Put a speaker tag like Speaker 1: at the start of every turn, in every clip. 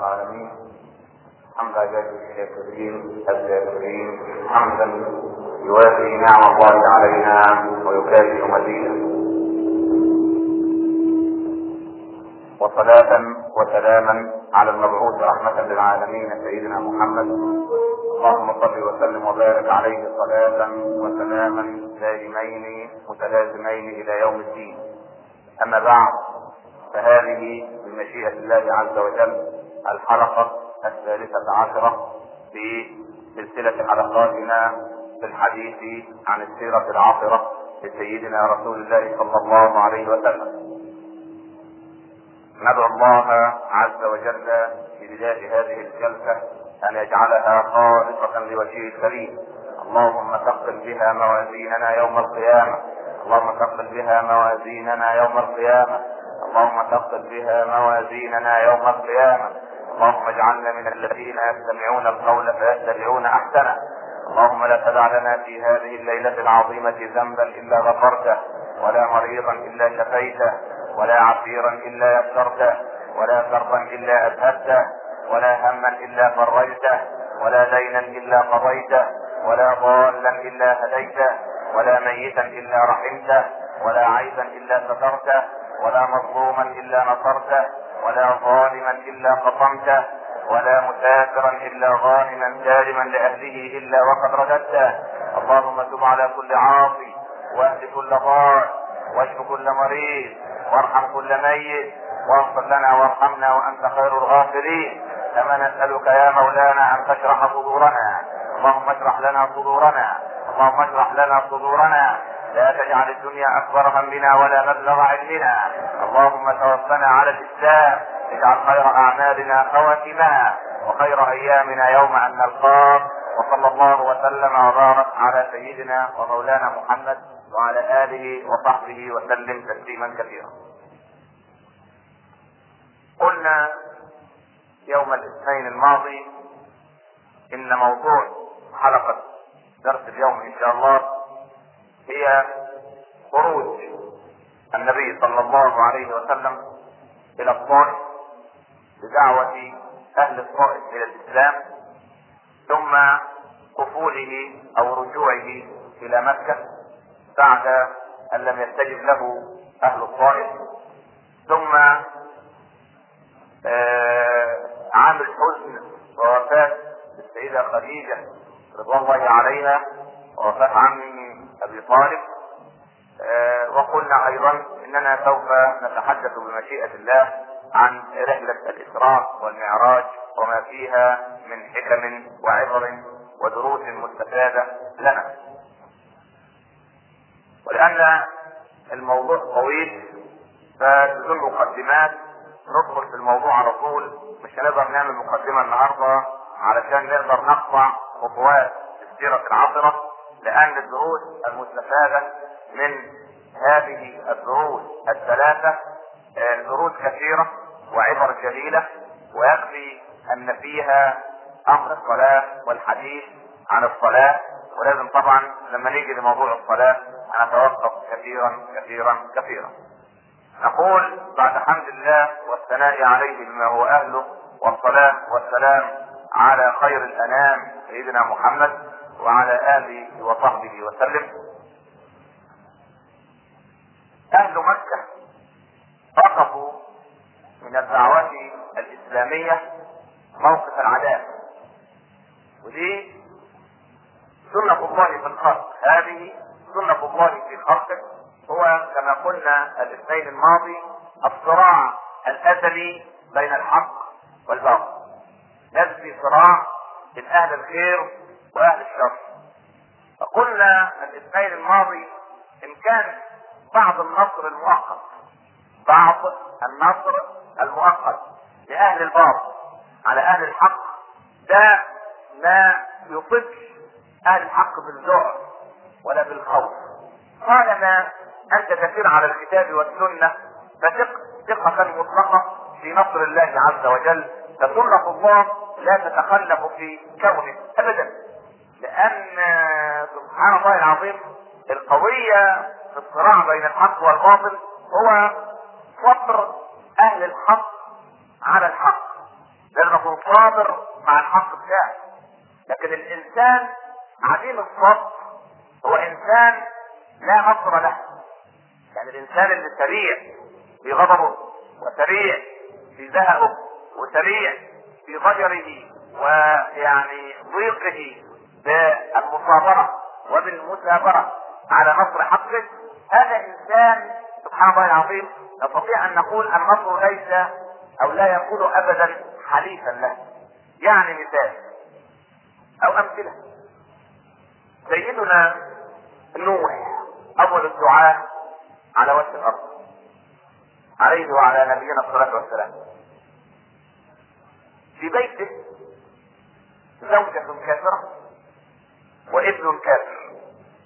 Speaker 1: العالمين حمد عباده الشاكرين الذاكرين حمدا يوافي نعم الله علينا ويكافئ مزيدا وصلاة وسلاما على المبعوث رحمة للعالمين سيدنا محمد اللهم صل وسلم وبارك عليه صلاة وسلاما دائمين متلازمين الى يوم الدين اما بعد فهذه بمشيئة الله عز وجل الحلقة الثالثة عشرة في سلسلة حلقاتنا في الحديث عن السيرة العاطرة لسيدنا رسول الله صلى الله عليه وسلم ندعو الله عز وجل في بداية هذه الجلسة أن يجعلها خالصة لوجهه الكريم اللهم ثقل بها موازيننا يوم القيامة اللهم ثقل بها موازيننا يوم القيامة اللهم ثقل بها موازيننا يوم القيامة اللهم اجعلنا من الذين يستمعون القول فيتبعون احسنه اللهم لا تدع لنا في هذه الليلة العظيمة ذنبا الا غفرته ولا مريضا الا شفيته ولا عسيرا الا يسرته ولا كربا الا اذهبته ولا هما الا فرجته ولا دينا الا قضيته ولا ضالا الا هديته ولا ميتا الا رحمته ولا عيبا الا سترته ولا مظلوما الا نصرته ولا ظالما الا قصمته ولا مسافرا الا غانما سالما لاهله الا وقد رددته اللهم تب على كل عاصي واهد كل ضال واشف كل مريض وارحم كل ميت واغفر لنا وارحمنا وانت خير الغافرين كما نسالك يا مولانا ان تشرح صدورنا اللهم اشرح لنا صدورنا اللهم اشرح لنا صدورنا لا تجعل الدنيا اكبر همنا ولا مبلغ علمنا اللهم توفنا على الاسلام اجعل خير اعمالنا خواتمها وخير ايامنا يوم ان نلقاك وصلى الله وسلم وبارك على سيدنا ومولانا محمد وعلى اله وصحبه وسلم تسليما كثيرا قلنا يوم الاثنين الماضي ان موضوع حلقة درس اليوم ان شاء الله هي خروج النبي صلى الله عليه وسلم الى الطائف بدعوة اهل الطائف الى الاسلام ثم قفوله او رجوعه الى مكة بعد ان لم يستجب له اهل الطائف ثم آه عام الحزن ووفاة السيدة خديجة رضوان الله عليها ووفاة عمه ابي طالب آه وقلنا ايضا اننا سوف نتحدث بمشيئة الله عن رحلة الاسراء والمعراج وما فيها من حكم وعبر ودروس مستفادة لنا ولان الموضوع طويل فبدون مقدمات ندخل في الموضوع على طول مش هنقدر نعمل مقدمة النهاردة علشان نقدر نقطع خطوات السيرة العطرة لأن الدروس المستفادة من هذه الدروس الثلاثة دروس كثيرة وعبر جليلة ويكفي أن فيها أمر الصلاة والحديث عن الصلاة ولازم طبعا لما نيجي لموضوع الصلاة هنتوقف كثيرا كثيرا كثيرا نقول بعد حمد الله والثناء عليه بما هو أهله والصلاة والسلام على خير الأنام سيدنا محمد وعلى آله وصحبه وسلم أهل مكة وقفوا من الدعوة الإسلامية موقف العداء ودي سنة الله في الخلق هذه سنة الله في خلقه هو كما قلنا الاثنين الماضي الصراع الأزلي بين الحق والباطل لازم في صراع بين أهل الخير وأهل الشر فقلنا الاثنين الماضي إن كان بعض النصر المؤقت بعض النصر المؤقت لأهل الباطل على أهل الحق ده ما يصبش أهل الحق بالذعر ولا بالخوف طالما أنت تسير على الكتاب والسنة فثق ثقة مطلقة في نصر الله عز وجل فسنة الله لا تتخلف في كونه أبدا لأن سبحان الله العظيم القضية في الصراع بين الحق والباطل هو صبر أهل الحق على الحق لازم اكون صابر مع الحق بتاعي لكن الانسان عديم الصبر هو انسان لا نصر له يعني الانسان اللي سريع في غضبه وسريع في زهقه وسريع في ضجره ويعني ضيقه بالمصابرة وبالمثابرة على نصر حقه هذا انسان سبحان الله العظيم نستطيع ان نقول النصر ليس او لا يكون ابدا حليفا له يعني مثال او امثله سيدنا نوح اول الدعاء على وجه الارض عليه وعلى نبينا الصلاه والسلام في بيته زوجة كافرة وابن كافر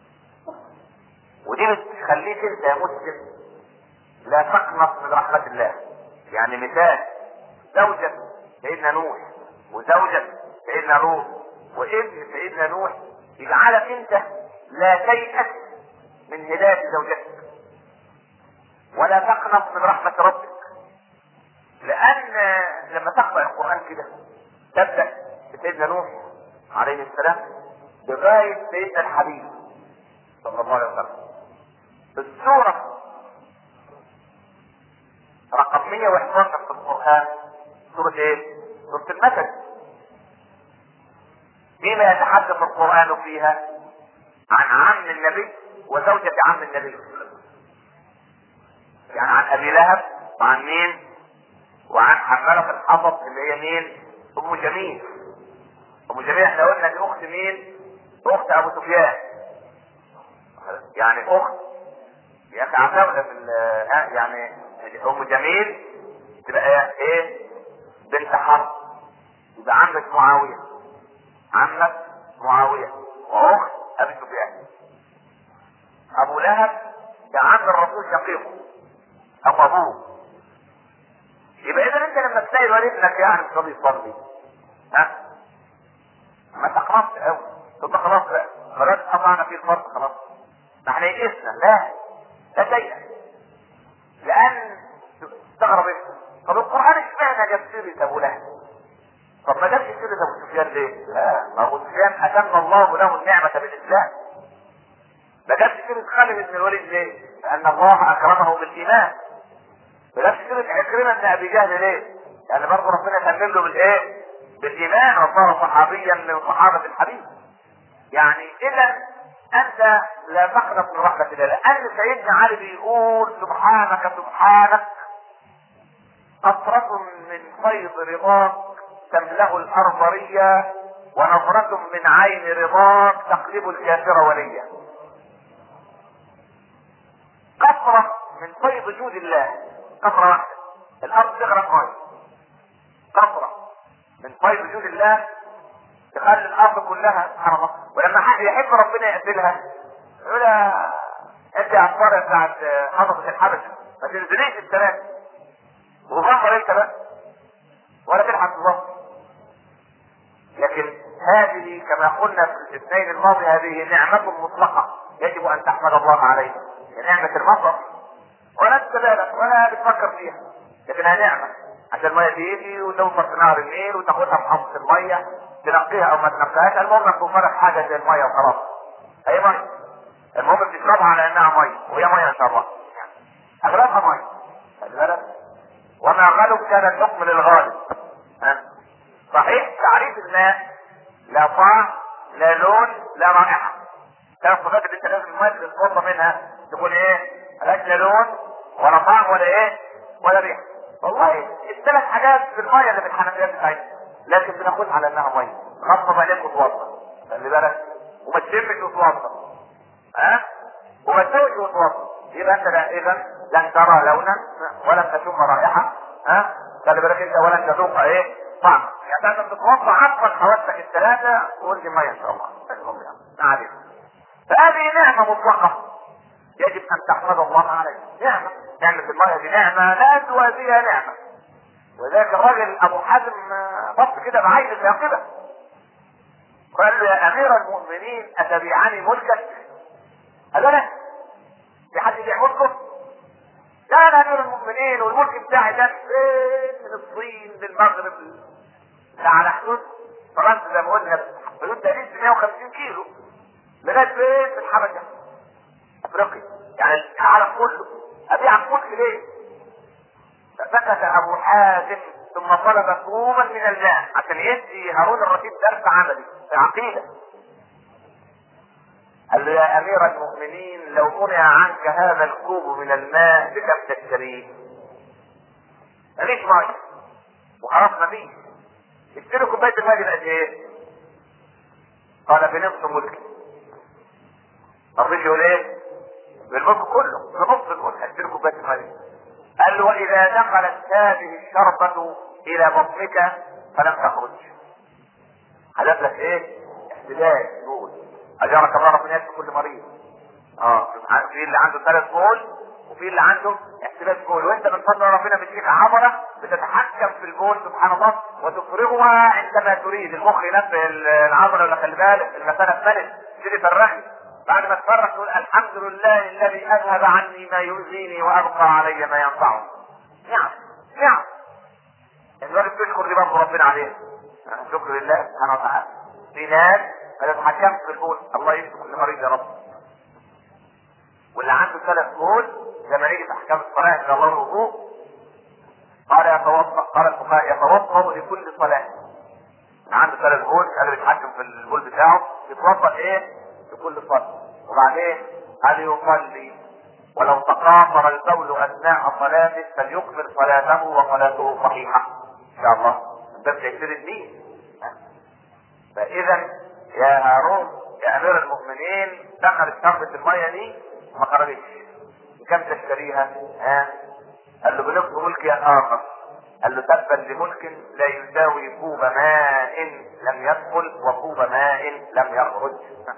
Speaker 1: ودي بتخليك انت يا مسلم لا تقنط من رحمة الله يعني مثال زوجة سيدنا نوح وزوجة سيدنا لوط وابن سيدنا نوح يجعلك انت لا تيأس من هداية زوجتك ولا تقنط من رحمة ربك لأن لما تقرأ القرآن كده تبدأ بسيدنا نوح عليه السلام لغاية سيدنا الحبيب صلى الله عليه وسلم السورة رقم 111 في القرآن سورة ايه؟ سورة المثل فيما يتحدث القرآن فيها عن عم النبي وزوجة عم النبي يعني عن ابي لهب وعن مين وعن حمالة الحطب اللي هي مين ام جميل ام جميل احنا قلنا دي اخت مين اخت ابو سفيان يعني اخت يا اخي عتاولة في ها يعني ام جميل تبقى ايه بنت حرب يبقى عمك معاوية عمك معاوية واخت ابي سفيان ابو لهب ده عم الرسول شقيقه او ابوه يبقى اذا انت لما تلاقي الوالد ابنك يعني مش راضي يصلي ها ما تقربش قوي تبقى خلاص بقى خلاص قطعنا فيه الفرق خلاص ما احنا يئسنا لا لا تيأس لان تستغرب انت طب القران اشمعنى جاب سيره ابو لهب طب ما جابش سيره ابو سفيان ليه؟ لا ما ابو سفيان اتم الله له النعمه بالاسلام ما جابش سيره خالد بن الوليد ليه؟ لان الله اكرمه بالايمان ما جابش سيره عكرمه بن ابي جهل ليه؟ يعني برضه ربنا يتمم له بالايه؟ بالايمان وصار صحابيا من صحابه الحبيب يعني اذا انت لا تقنط من رحمه الله لان سيدنا علي بيقول سبحانك سبحانك قطرة من فيض رضاك تملأ الأرض ريا ونظرة من عين رضاك تقلب الكافر وليا قطرة من فيض جود الله قطرة واحدة الأرض تغرق مية قطرة من فيض جود الله تخلي الأرض كلها سبحان الله ولما حد يحب ربنا يقتلها يقول انت يا عصارة بتاعت حضرة الحبشة ما تنزليش السلام وظهر انت بقى ولا تلحق الله لكن هذه كما قلنا في الاثنين الماضي هذه نعمة مطلقة يجب ان تحمد الله عليها نعمة المطر ولا تتبالغ ولا بتفكر فيها لكنها نعمة عشان المية تيجي وتوصل في نهر النيل وتاخدها في حوض المية تنقيها او ما تنقيهاش المهم تكون مالك حاجة زي المية وخلاص اي مية المهم بتشربها على انها مية وهي مية ان شاء الله اغلبها مية خلي بالك وما غلب كان الحكم للغالب ها؟ صحيح تعريف الماء لا طعم لا لون لا رائحة ثلاث صفات اللي انت لازم الماء اللي تتوضى منها تكون ايه؟ ملهاش لا لون ولا طعم ولا ايه؟ ولا ريحة والله الثلاث حاجات في المية اللي في الحنفيات بتاعتنا لكن بناخدها على انها مية خطف عليك وتوضى خلي بالك وما تشمش وتوضى ها؟ وما تسويش وتوضى يبقى انت لا اذا لن ترى لونا ولن تشم رائحة ها خلي بالك انت ولن تذوق ايه طعم يعني انت بتتوضا عطفا حواسك الثلاثة وارجي مية ان شاء الله ما عليك فهذه نعمة مطلقة يجب ان تحمد الله عليها نعمة نعمة المية دي نعمة لا توازيها نعمة وذاك الراجل ابو حزم بص كده بعين الثاقبة قال له يا امير المؤمنين اتبيعني ملكك قال له لا في حد يبيع ملكه لا انا امير المؤمنين والملك بتاعي ده فين من الصين للمغرب ده على حدود فرنسا زي ما قلنا حدود تقريبا 150 كيلو لغايه فين في الحبشه افريقيا يعني العالم كله ابيع ملك ليه؟ فسكت ابو حازم ثم طلب كوبا من الماء عشان يدي هارون الرشيد درس عملي في عقيده قال له يا امير المؤمنين لو منع عنك هذا الكوب من الماء بكم تشتريه؟ مفيش ميه وخلاص مفيش اشتري كوبايه الماء دي بقد ايه؟ قال بنصف ملكي ما رضيش يقول ايه؟ بالملك كله بنصف الملك اشتري كوبايه الماء قال له واذا دخلت هذه الشربة الى بطنك فلم تخرج حدث لك ايه؟ احتلال يقول اجرك الله ربنا يشفي كل مريض اه في اللي عنده ثلاث بول وفي اللي عنده احتلال بول وانت من فضل ربنا بتجيك عبره بتتحكم في البول سبحان الله وتفرغها عندما تريد المخ ينبه العبره ولا خلي بالك المثانه اتملت تبتدي تفرغي بعد ما تفرغ تقول الحمد لله الذي اذهب عني ما يؤذيني وابقى علي ما ينفعني نعم نعم الراجل تشكر دي برضه ربنا عليه شكر لله سبحانه وتعالى في ناس ما تتحكمش في البول الله يشفي كل مريض يا رب واللي عنده ثلاث بول زي ما نيجي في احكام الصلاه ان الله الوضوء قال يتوضا قال الفقهاء يتوضا لكل صلاه عنده ثلاث بول قال يتحكم في البول بتاعه يتوضا ايه لكل صلاه وبعدين قال يصلي ولو تقاطر البول اثناء صلاته فليكمل صلاته وصلاته صحيحه ان شاء الله ده بتيسير الدين فاذا يا هارون يا امير المؤمنين دخلت شربة المية دي ما خرجتش كم تشتريها ها قال له بنصف ملك يا اخر قال له تبا لملك لا يساوي كوب ماء لم يدخل وكوب ماء لم يخرج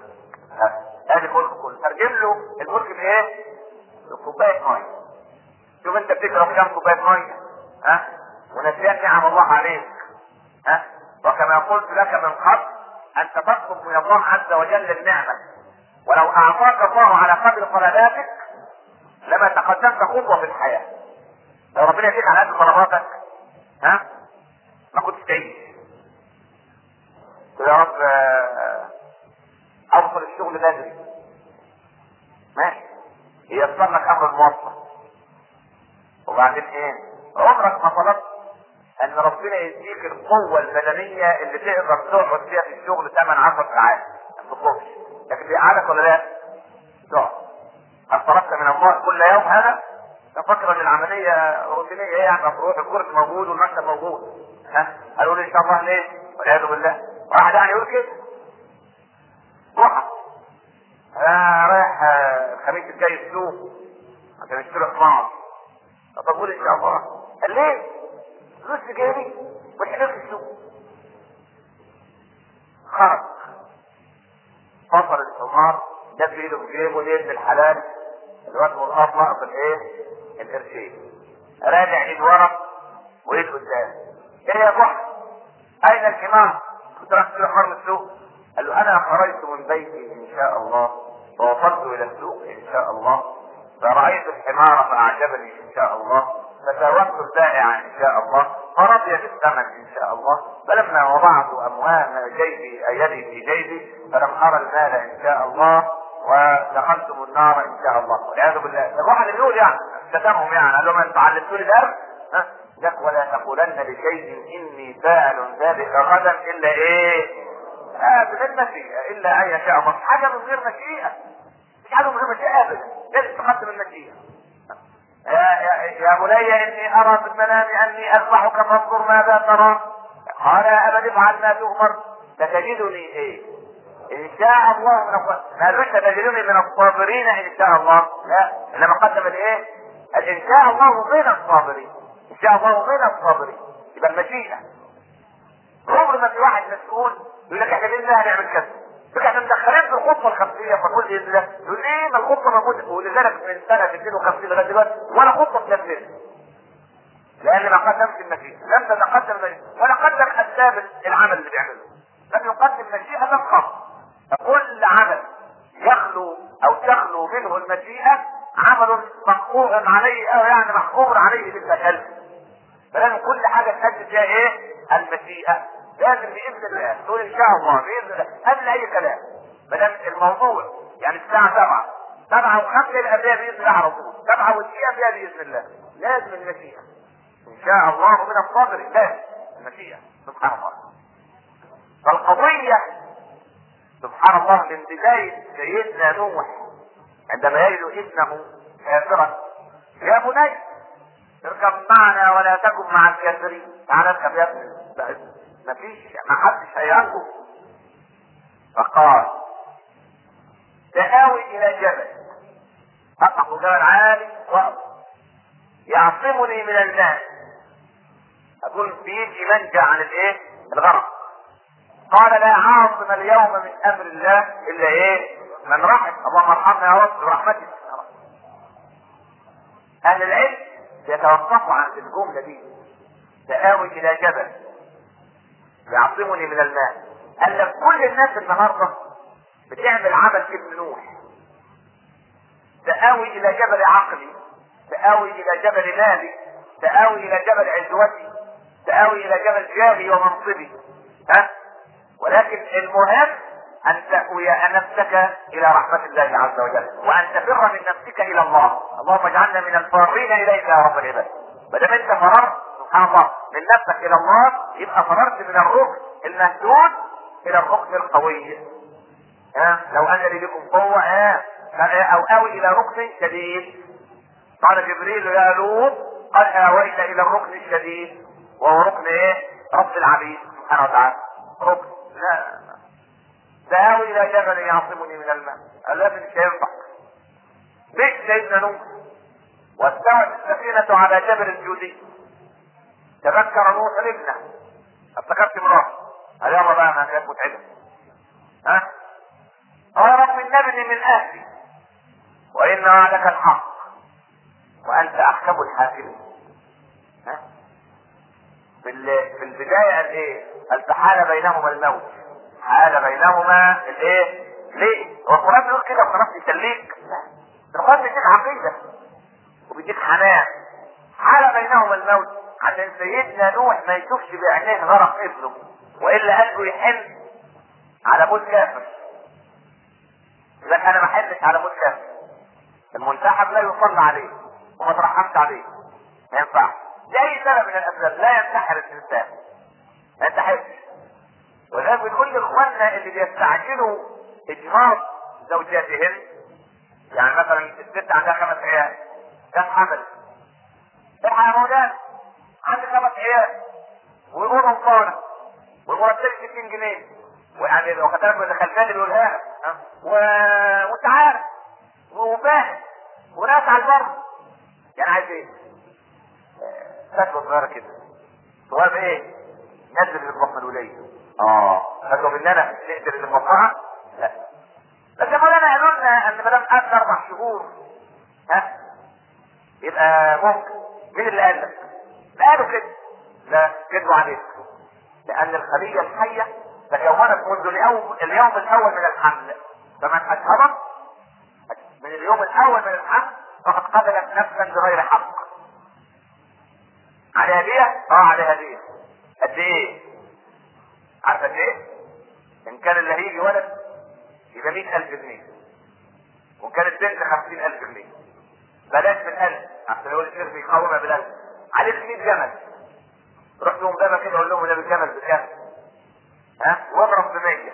Speaker 1: ادي الملك كله ترجم له الملك بايه؟ بكوبايه ميه شوف انت بتشرب كام كوبايه ميه ها ونسيان نعم الله عليك ها وكما قلت لك من قبل انت تطلب من الله عز وجل النعمه ولو اعطاك الله على قدر طلباتك لما تقدمت خطوه في الحياه لو ربنا يديك على قد طلباتك ها ما كنتش تعيش يا رب اوصل الشغل بدري ماشي ييسر لك امر المواصله وبعدين ايه عمرك ما طلبت ان ربنا يديك القوة البدنية اللي تقدر تقعد فيها في الشغل 8 10 ساعات ما تطلبش لكن بيقعدك ولا لا؟ تقعد هل طلبت من الله كل يوم هذا؟ تفكر ان العملية روتينية ايه يعني تروح الكرسي موجود والمكتب موجود ها؟ قالوا لي ان شاء الله ليه؟ والعياذ بالله واحد يعني يقول كده روح انا رايح الخميس الجاي السوق عشان اشتري حمار طب اقول ان شاء الله قال ليه؟ فلوس في جيبي والحلال في السوق خرج فصل الحمار ده في ايده في جيبه ليه ابن الحلال الواد مرقص نقص الايه؟ القرشين راجع ايد ورا وايد قدام ايه يا بحر؟ اين الحمار؟ كنت رايح تشتري حمار من السوق قال له انا خرجت من بيتي ان شاء الله ووصلت الى السوق ان شاء الله فرأيت الحمار فأعجبني إن شاء الله فساومت البائع إن شاء الله فرضي بالثمن إن شاء الله فلما وضعت أموال جيبي يدي في جيبي فلم أرى المال إن شاء الله ودخلتم النار إن شاء الله والعياذ بالله الواحد اللي يقول يعني شتمهم يعني قال لهم أنتوا علمتوا لي الأرض ها لك ولا تقولن لشيء إني فاعل ذلك غدا إلا إيه؟ آه من المشيئة إلا أن يشاء الله حاجة من غير مشيئة مش حاجة من غير مشيئة أبدا لازم تقدم المشيئة يا, يا, يا بني إني أرى في المنام أني أذبحك فانظر ماذا ترى قال يا أبت افعل ما تؤمر ستجدني إيه إن شاء الله من الصابرين ما قالوش ستجدني من الصابرين إن شاء الله لا إنما قدم الإيه إن شاء الله من الصابرين إن شاء الله من الصابرين يبقى المشيئة عمر ما في واحد مسؤول يقول لك احنا باذن الله هنعمل كذا يقول احنا مدخلين في الخطوه الخمسيه فنقول باذن الله يقول ليه ما الخطه موجوده ولذلك من سنه 52 لغايه دلوقتي ولا خطه اتنفذت لان ما قدمش المشيئه لم تتقدم المشيئه ولا قدم اسباب العمل اللي بيعمله لم يقدم مشيئه قط فكل عمل يخلو او تخلو منه المشيئه عمل مقطوع عليه او يعني محكوم عليه بالفشل فلازم كل حاجه تحدد فيها ايه المشيئة لازم بإذن الله تقول إن شاء الله بإذن الله قبل أي كلام ما دام الموضوع يعني الساعة 7 7 و5 يبقى فيها بإذن الله على طول 7 والدقيقة فيها بإذن الله لازم المشيئة إن شاء الله من الصبر لازم المشيئة سبحان الله فالقضية سبحان الله من بداية سيدنا نوح عندما يجد ابنه كافرا يا بني اركب معنا ولا تكن مع الكافرين تعال اركب يا ابني ما فيش ما حدش هيعرفه فقال سآوي إلى جبل أقف جبل عالي يعصمني من الماء أقول بيجي منجا عن الإيه؟ الغرق قال لا عاصم اليوم من أمر الله إلا إيه؟ من رحم اللهم ارحمنا يا رب برحمتك أهل العلم يتوقفوا عن الجملة دي سآوي إلى جبل يعصمني من الماء قال لك كل الناس النهارده بتعمل عمل ابن نوح سآوي إلى جبل عقلي سآوي إلى جبل مالي سآوي إلى جبل عزوتي سآوي إلى جبل جاهي ومنصبي ها ولكن المهم أن تأوي نفسك إلى رحمة الله عز وجل وأن تفر من نفسك إلى الله اللهم اجعلنا من الفارين إليك يا رب العباد ما دام أنت فررت سبحان الله من نفسك إلى الله يبقى فررت من الركن المهدود إلى الركن القوي ها لو أن لي بكم قوة ها أو آوي إلى ركن شديد قال جبريل يا لوط قد آويت إلى الركن الشديد وهو ركن إيه؟ رب العبيد سبحانه وتعالى ركن لا سآوي إلى جبل يعصمني من الماء قال لا مش هينفع مش سيدنا نوح واستوت السفينة على جبل الجودي تذكر نوح ابنه افتكرت امرأة قال يلا بقى انا كانت متعبة ها قال رب النبي من اهلي وان وعدك الحق وانت احكم الحاكمين ها في في البداية قال ايه؟ قال فحال بينهما الموت حال بينهما الايه؟ ليه؟ هو القرآن بيقول كده وخلاص يسليك؟ لا القرآن بيديك عقيدة وبيديك حنان حال بينهما الموت عشان سيدنا نوح ما يشوفش بعينيه غرق ابنه والا قلبه يحن على موت كافر لكن انا ما حنش على موت كافر المنتحب لا يصلى عليه وما ترحمش عليه ما ينفعش لاي سبب من الاسباب لا ينتحر الانسان ما ينتحرش ولذلك بنقول لاخواننا اللي بيستعجلوا اجهاض زوجاتهم يعني مثلا الست عندها خمس عيال كم حمل الحق يا مولانا عندي خمس عيال ويقولوا مقارنة والمرتب 60 جنيه ويعني لو كتبت من الخلفان اللي بيقولها لك و... وانت عارف وفاهم وناس على البر يعني عايز ايه؟ فتوى صغيرة كده صغيرة ايه؟ نزل اللي في بطن الولية اه فتوى مننا نقدر اللي في بطنها؟ لا بس يا مولانا قالوا لنا ان ما دام قبل اربع شهور ها يبقى ممكن مين اللي قال لك؟ لا قالوا كده لا كذبوا عليك لان الخليه الحيه تكونت منذ اليوم اليوم الاول من الحمل فمن اشهرت من اليوم الاول من الحمل فقد قتلت نفسا بغير حق عليها هديه؟ اه عليها هديه قد ايه؟ عارفه قد ايه؟ ان كان اللي هيجي ولد يبقى 100000 جنيه وان كانت بنت 50000 جنيه بلاش من 1000 عشان يقول الشيخ بيقاومها بالألف عليك 100 جمل روح لهم بابا كده اقول لهم ده بالجمل بكام ها واضرب ب 100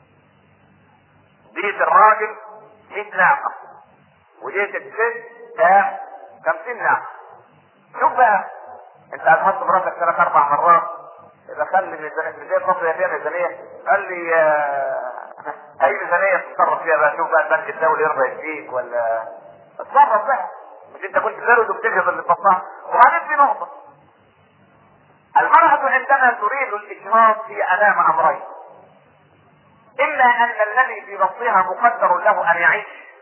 Speaker 1: ديت الراجل 100 ناقه وديت الست ده 50 ناقه شوف بقى انت هتحط مراتك ثلاث اربع مرات اذا خلي ميزانيه زي مصر فيها ميزانيه قال لي آه اي ميزانيه تتصرف فيها بقى شوف بقى البنك الدولي يرضى يديك ولا اتصرف بقى مش انت كنت بارد وبتجهز اللي بطنها وبعدين في نقطه المرأة عندما تريد الإجهاض هي أمام أمرين إما أن الذي في بطنها مقدر له أن يعيش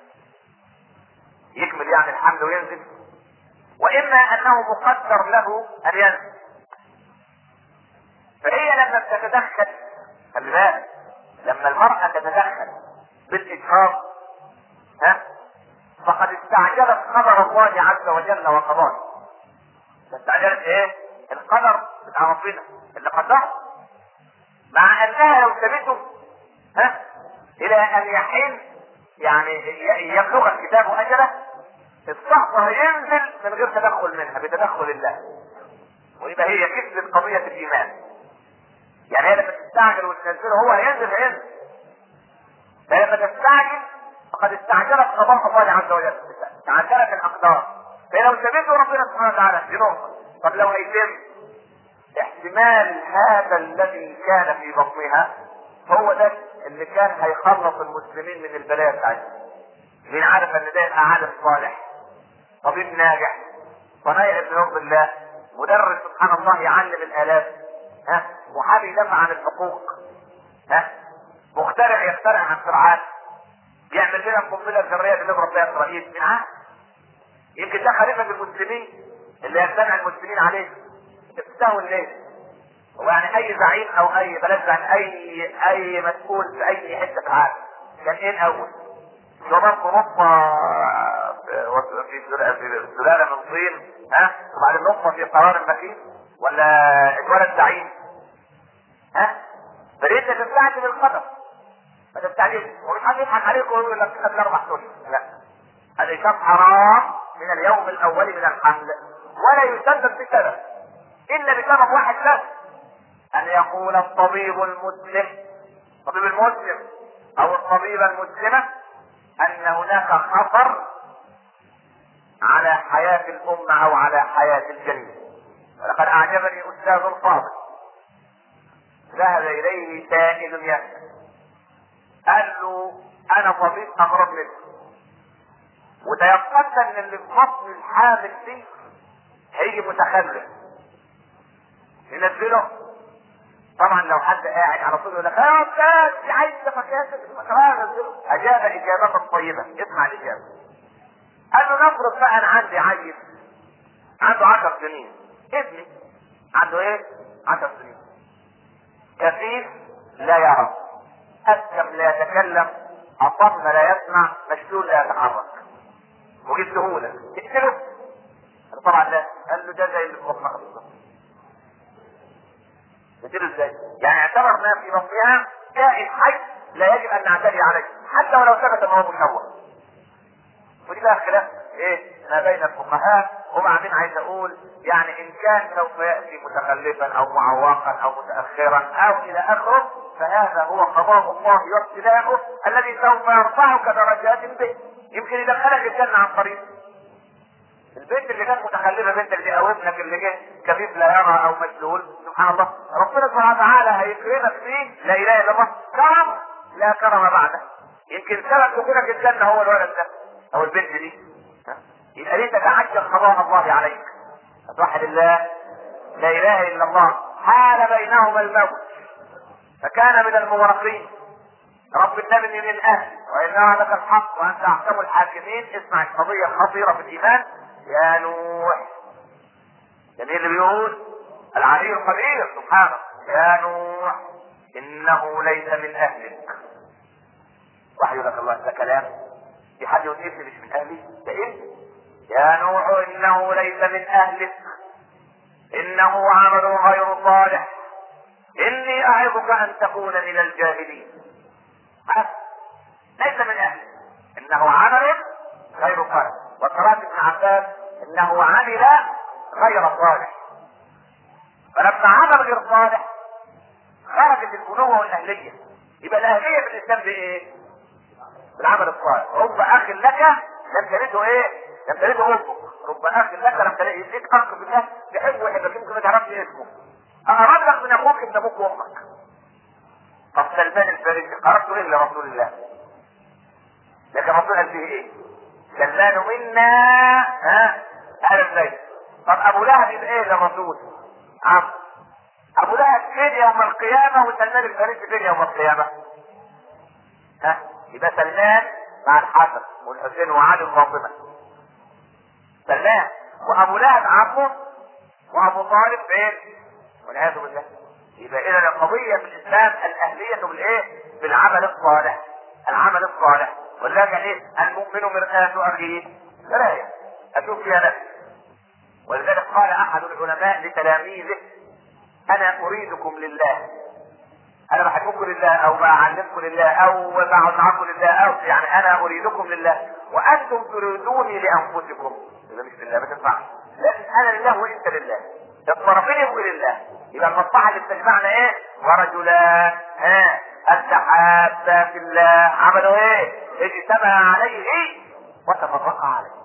Speaker 1: يكمل يعني الحمل وينزل وإما أنه مقدر له أن ينزل فهي لما تتدخل خلي بالك لما المرأة تتدخل بالإجهاض ها فقد استعجلت قدر الله عز وجل وقضاه استعجلت ايه؟ القدر بتاع ربنا اللي قدرها مع انها لو سابته ها الى ان يحين يعني يبلغ الكتاب اجله الصحبة هينزل من غير تدخل منها بتدخل الله ويبقى هي كسبت قضية الإيمان يعني هي لما تستعجل وتنزله هو هينزل هينزل فلما تستعجل فقد استعجلت قضاء الله عز وجل استعجلت الأقدار فلو سبته ربنا سبحانه وتعالى دي نقطة طب لو هيتم احتمال هذا الذي كان في بطنها هو ده اللي كان هيخلص المسلمين من البلاء بتاعتهم مين عارف ان ده يبقى عالم صالح طبيب ناجح صنايعي بنور الله مدرس سبحان الله يعلم الالاف ها محامي يدافع عن الحقوق ها مخترع يخترع عن اختراعات يعمل لنا القنبله الذريه اللي نضرب بها اسرائيل مين عارف يمكن ده خليفه المسلمين اللي يجتمع المسلمين عليه تستهون ليه؟ هو يعني اي زعيم او اي بلد زعيم اي اي مسؤول في اي حته في العالم كان ايه الاول؟ شباب اوروبا في سلاله من طين ها وبعد نقطه في قرار مكين ولا اتولد زعيم ها فليه تستعجل القدر ما تستعجلش ومش حد يضحك عليك ويقول لك خد اربع اشهر لا الإشاف حرام من اليوم الأول من الحمل ولا يسبب بسبب إلا بسبب واحد بس أن يقول الطبيب المسلم الطبيب المسلم أو الطبيبة المسلمة أن هناك خطر على حياة الأمة أو على حياة الجنة ولقد أعجبني أستاذ فاضل ذهب إليه سائل يسأل قال له أنا طبيب أمراض نفسي وتيقنت ان اللي في بطن الحامل دي هيجي متخلف ينزله طبعا لو حد قاعد على طول يقول لك اه استاذ دي عايز مكاسب اجاب اجابه طيبه اسمع الاجابه قال له نفرض بقى انا عندي عيل عنده 10 سنين ابني عنده ايه؟ 10 سنين كفيف لا يرى أسكم لا يتكلم أصم لا يسمع مشلول لا يتحرك وجبته لك تقتله طبعا لا قال له ده زي اللي في بطنك بالظبط تقتله ازاي؟ يعني اعتبر ما في بطنها كائن حي لا يجب ان نعتدي عليه حتى ولو ثبت ان هو مشوه ودي بقى خلاف ايه ما بين الفقهاء وبعدين عايز اقول يعني ان كان سوف ياتي متخلفا او معوقا او متاخرا او الى اخره فهذا هو قضاء الله وابتلاؤه الذي سوف يرفعك درجات به يمكن يدخلك الجنه عن طريق البنت اللي كانت متخلفه بنتك دي او ابنك اللي جه كفيف لا يرى او مجنون سبحان الله ربنا سبحانه وتعالى هيكرمك فيه لا اله الا الله كرم لا كرم بعده يمكن سبب دخولك الجنه هو الولد ده او البنت دي يبقى ليه تتعجل قضاء الله عليك توحد الله لا اله الا الله حال بينهما الموت فكان من المغرقين رب النبي من اهل وان لك الحق وانت احكم الحاكمين اسمع القضيه الخطيره في الايمان يا نوح جميل اللي بيقول العلي القدير سبحانه يا نوح انه ليس من اهلك وحي لك الله ده كلام في حد يقول ابني مش من اهلي ده ابني يا نوح انه ليس من اهلك انه عمل غير صالح اني اعظك ان تكون من الجاهلين ليس من اهلك انه عمل غير صالح وقرات ابن عباس انه عمل غير صالح فلما عمل غير صالح خرجت البنوة والاهلية يبقى الاهلية في الاسلام بايه؟ بالعمل الصالح رب اخ لك لم تلده ايه؟ لم تلده امك رب اخ لك لم تلده يديك اخ بالله تحبه ويحبك يمكن ما تعرفش اسمه اقرب لك من اخوك ابن ابوك وامك طب سلمان الفارسي قربت ايه لرسول الله لكن رسول قال فيه ايه؟ سلمان منا ها اهل البيت طب ابو لهب يبقى ايه للرسول؟ عم ابو لهب فين يوم القيامه وسلمان الفارسي فين يوم القيامه؟ ها يبقى سلمان مع الحسن والحسين وعلي وفاطمه سلمان وابو لهب عمه وابو طالب فين؟ والعياذ بالله يبقى اذا القضيه في الاسلام الاهليه بالايه؟ بالعمل الصالح العمل الصالح ولذلك ايه؟ المؤمن مرآة اخيه مرايه اشوف فيها نفسي ولذلك قال احد العلماء لتلاميذه انا اريدكم لله انا بحبكم لله او بعلمكم لله او بقعد معاكم لله او يعني انا اريدكم لله وانتم تريدوني لانفسكم اذا مش لله ما تنفعش لازم انا لله وانت لله الطرفين يبقوا لله يبقى المصلحه اللي بتجمعنا ايه ورجلان ها التحابا في الله عملوا ايه اجتمع عليه وتفرقا عليه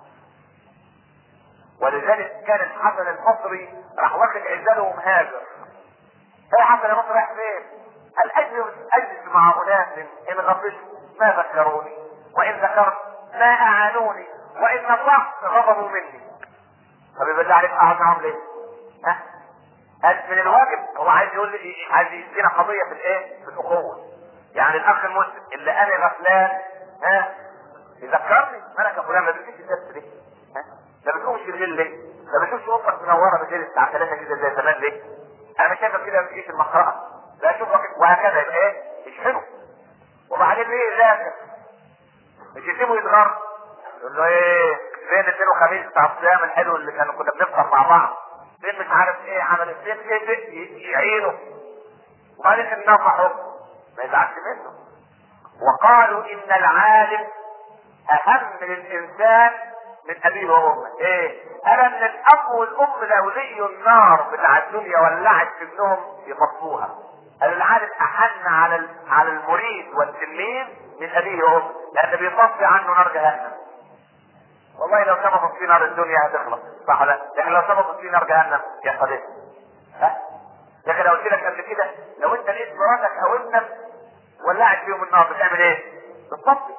Speaker 1: ولذلك كان الحسن البصري راح واخد عزاله ومهاجر ايه حسن البصري رايح فين؟ قال اجلس اجلس مع اناس ان غفلت ما ذكروني وان ذكرت ما اعانوني وان نصحت غضبوا مني طب يبقى بالله عليك اقعد معاهم ليه؟ ها؟ قال من الواجب هو عايز يقول لي عايز يدينا قضيه في الايه؟ في الاخوه يعني الاخ المسلم اللي انا غفلان ها يذكرني مالك يا فلان ما بتجيش الدرس ليه؟ ها؟ ما بتقومش بالليل ليه؟ ما بتشوفش اوضتك منوره بالليل الساعه 3 كده زي زمان ليه؟ انا مش شايفك كده في المقرأة لا اشوفك وهكذا يبقى ايه؟ يشحنه وبعدين ايه ذاكر مش يسيبه يتغر يقول له ايه فين الاثنين وخميس بتاع الصيام الحلو اللي كانوا كنا بنفطر مع بعض فين مش عارف ايه عمل فين ايه فين يعينه وبعدين نصحه ما يزعلش منه وقالوا ان العالم اهم من الانسان من ابيه وامه ايه انا من الاب والام لولي النار بتاع الدنيا ولعت في ابنهم يطفوها قالوا العالم احن على ال- على المريد والتلميذ من ابيه وامه لان بيطفي عنه نار جهنم والله لو سبقت في نار الدنيا هتخلص صح ولا لكن لو سبقت في نار جهنم يا صديقي ها لكن لو قلت لك قبل كده لو انت لقيت مراتك او ابنك ولعت فيهم النار بتعمل ايه؟ بتطفي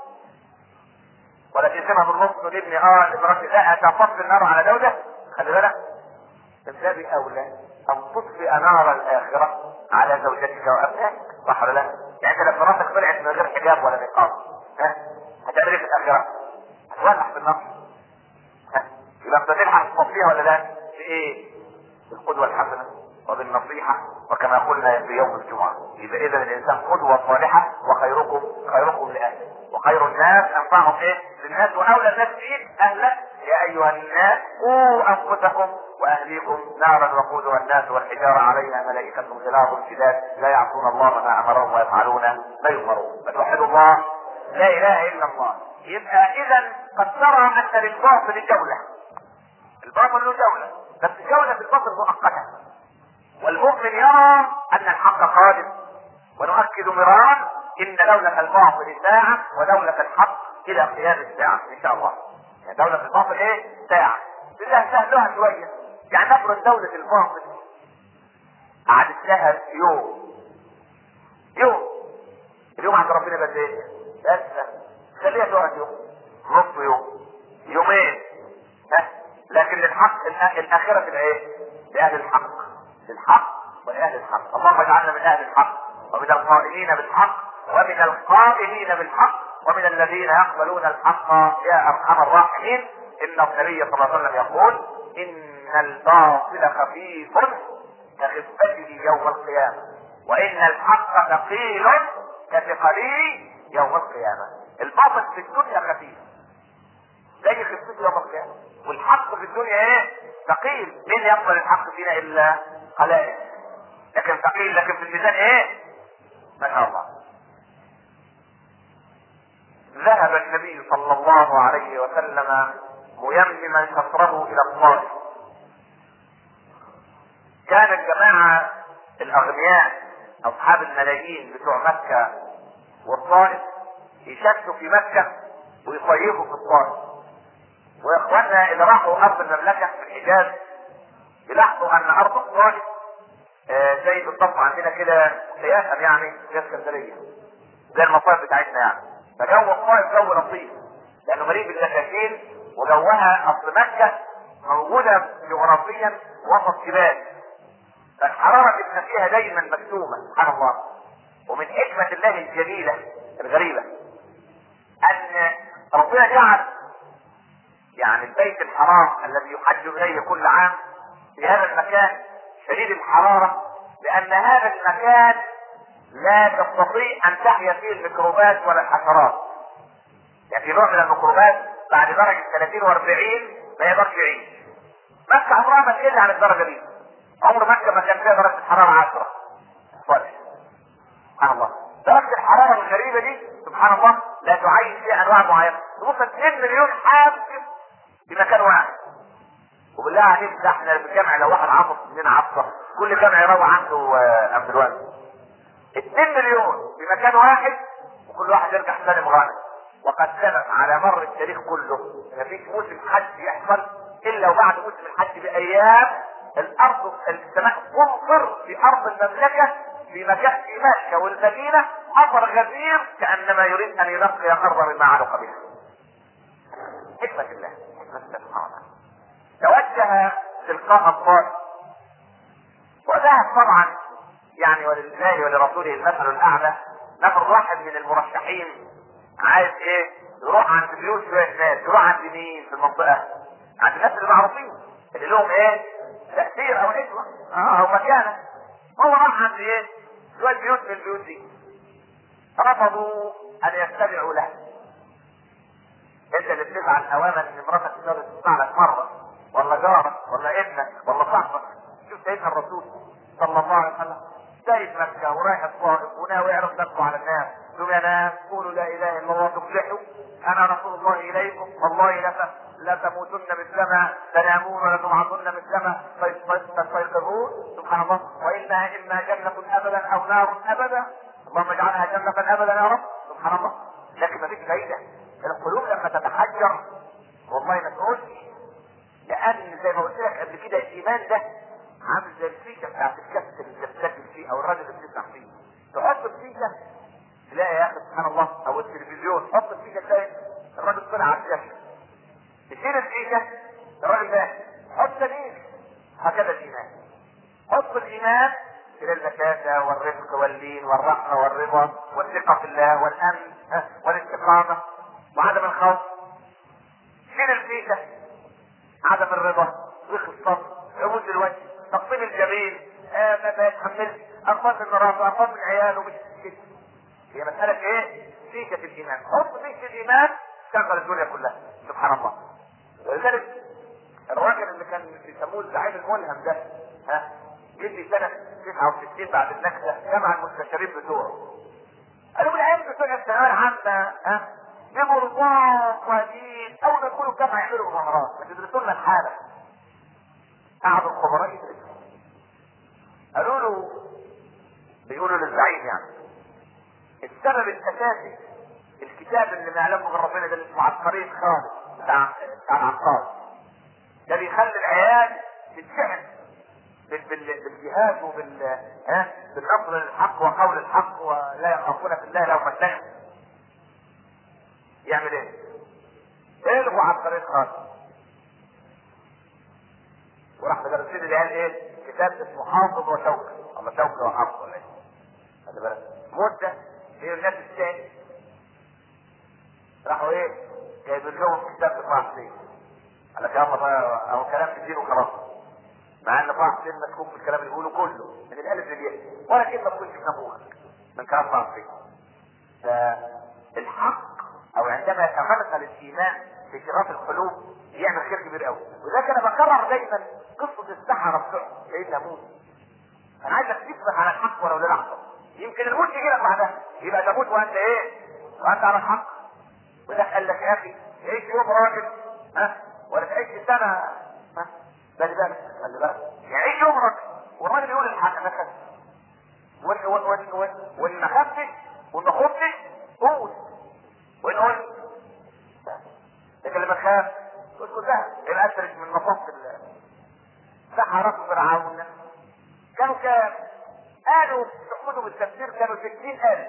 Speaker 1: ولا تقسمها بالنص تقول ابني اه مراتي لا هتطفي النار على دوله خلي بالك من باب اولى ان تطفئ نار الاخره على زوجتك وابنائك صح ولا لا؟ يعني انت لو مراتك طلعت من غير حجاب ولا نقاب ها هتعمل ايه في الاخره؟ هتولع في النار ها يبقى انت تلحق تطفيها ولا لا؟ بايه؟ بالقدوه الحسنه وبالنصيحه وكما قلنا في يوم الجمعه يبقى اذا الانسان قدوه صالحه وخيركم خيركم لاهله وخير الناس انفعهم ايه؟ للناس واولى الناس فيه اهلك يا ايها الناس قوا انفسكم واهليكم نارا وقودها الناس والحجاره عليها ملائكه غلاظ شداد لا يعصون الله ما امرهم ويفعلون ما يؤمرون فتوحدوا الله لا اله الا الله يبقى اذا قد ترى ان للباطل جوله الباطل له جوله بس جوله الباطل مؤقته والمؤمن يرى ان الحق قادم ونؤكد مرارا ان دولة الباطل ساعة ودولة الحق الى قيام الساعة ان شاء الله يعني دولة الباطل ايه ساعة بالله سهلها شوية يعني نفرض دولة الباطل قعدت لها يوم يوم اليوم عند ربنا بس ايه بس خليها تقعد يوم نص يوم يومين ها لكن للحق الآ- الاخرة تبقى ايه لاهل الحق للحق ولاهل الحق اللهم اجعلنا من اهل الحق ومن القائمين بالحق ومن القائمين بالحق ومن الذين يقبلون الحق يا ارحم الراحمين ان النبي صلى الله عليه وسلم يقول ان الباطل خفيف كخفته يوم القيامه وان الحق ثقيل كثقله يوم القيامه الباطل في الدنيا خفيف زي خفته يوم القيامه والحق في الدنيا ايه ثقيل مين يقبل الحق فينا الا قلائل لكن ثقيل لكن في الميزان ايه ما شاء الله ذهب النبي صلى الله عليه وسلم ميمما شطره الى الطائف كان الجماعة الاغنياء اصحاب الملايين بتوع مكة والطائف يشتوا في مكة ويصيفوا في الطائف واخواننا اللي راحوا ارض المملكة في الحجاز يلاحظوا ان ارض الطائف آه، زي بالضبط عندنا كده قياسا يعني زي اسكندريه زي المصايف بتاعتنا يعني فجو الطائف جو لطيف لانه مليء بالدكاكين وجوها اصل مكه موجوده جغرافيا وسط جبال فالحراره بتبقى فيها دايما مكتومه سبحان الله ومن حكمه الله الجليله الغريبه ان ربنا جعل يعني البيت الحرام الذي يحج اليه كل عام في هذا المكان شديد الحرارة لأن هذا المكان لا تستطيع أن تحيا فيه الميكروبات ولا الحشرات. يعني في نوع من الميكروبات بعد درجة 30 و40 ما يقدرش يعيش. مكة عمرها ما تقل عن الدرجة دي. عمر مكه ما كان فيها درجه الحراره 10 سبحان الله درجه الحراره الغريبه دي سبحان الله لا تعين فيها انواع معينه تبص 2 مليون حاجز في مكان واحد وبالله عليك ده احنا في الجامع لو واحد عطس مننا عطسه كل جامع يروح عنده آه، انفلونزا 2 مليون في مكان واحد وكل واحد يرجع سالم غانم وقد ثبت على مر التاريخ كله مفيش موسم حج يحصل الا وبعد موسم الحج بايام الارض السماء تمطر في ارض المملكه في مكان في مكه والمدينه اثر غزير كانما يريد ان ينقي ارضا مما علق بها. حكمه الله حكمه الله سبحانه وتعالى. توجه تلقاء الطائف وذهب طبعا يعني ولله ولرسوله المثل الاعلى نفر واحد من المرشحين عايز ايه يروح عند بيوت شويه ناس يروح عند مين في المنطقه عند الناس المعروفين اللي لهم ايه تاثير او اسمه اه او مكانه هو راح عند ايه شويه بيوت من البيوت دي رفضوا ان يتبعوا له انت اللي بتفعل اوامر ان مراتك تقدر تسمع لك مره ولا جارك ولا ابنك ولا صاحبك شوف سيدنا الرسول صلى الله عليه وسلم سايب مكه ورايح الطائف وناوي يعرف نفسه على الناس ثم يا ناس قولوا لا اله الا الله تفلحوا انا رسول الله اليكم والله لا لا تموتن مثلما تنامون ولا تبعثن مثلما تستيقظون سبحان الله وانا اما جنه ابدا او نار ابدا اللهم اجعلها جنه ابدا يا رب سبحان الله لكن ما فيش فايده القلوب لما تتحجر والله ما تقولش لان زي ما قلت لك قبل كده الايمان ده عامل زي الفيشه بتاعت الكبت اللي بتسجل فيه او الراجل اللي بتسمع فيه تحط الفيشه تلاقي يا اخي سبحان الله او التلفزيون حط الفيشه تلاقي الراجل طلع على الشاشه تشيل الفيشه الراجل ده حط تاني هكذا الايمان حط الايمان الى البشاشة والرفق واللين والرحمة والرضا والثقة في الله والامن ها، والاستقامة وعدم الخوف شيل الفيشة عدم الرضا ضيق الصبر عبود الوجه تقطيب الجميل آه ما ما يتحملش اخبار من مراته اخبار من عياله مش كده هي مسألة ايه؟ فيشة الايمان حط فيشة الايمان تشغل الدنيا كلها سبحان الله ولذلك الراجل اللي كان بيسموه الزعيم الملهم ده ها جه في سنة 69 بعد النكسة جمع المستشارين بتوعه قالوا العيال بتوع الثانوية العامة ها جابوا رضاق ودين اول ما يدخلوا الجامعة يعملوا مغامرات ما تدرسوا لنا الحالة قعدوا الخبراء يدرسوا قالوا له بيقولوا للزعيم يعني السبب الاساسي الكتاب اللي ما يعلمه غير ربنا ده اللي اسمه عبقرية خالد بتاع بتاع العقاد ده بيخلي العيال تتشحن بال- بال- بالجهاد وبال ها بالنصر للحق وقول الحق ولا يخافون في الله لو فتنوا يعمل ايه؟ الغوا عبقرية خالد وراح مدرسين العيال ايه؟ كتاب اسمه حافظ وشوكة ولا شوكة وحافظ ولا ايه؟ خلي بالك مدة هي الناس الثاني راحوا ايه؟ جايبين لهم كتاب لطه حسين قال لك يا بقى اهو كلام كتير وخلاص مع ان طه حسين مسكوك في الكلام اللي بيقوله كله من الالف للياء ولا كلمه تكونش في نبوغك من كلام طه حسين فالحق او عندما يتغلغل الايمان في شراف القلوب يعمل خير كبير قوي ولذلك انا بكرر دايما قصه السحره بتوع سيدنا موسى انا عايزك تثبت على الحق ولو للحظه يمكن الموت يجي لك بعدها يبقى تموت وانت ايه؟ وانت على الحق وده قال لك يا اخي عيش يوم راجل ها ولا تعيش سنه ها خلي بالك خلي بالك يعيش يوم راجل والراجل يقول الحق ما خدش وان وان وان وان وان ما خدتش وان ما خدتش قول وان قلت لكن لما تخاف تقول كلها يبقى اشرك من مصاف سحرة فرعون كانوا كام؟ قالوا في كتب التفسير كانوا 60000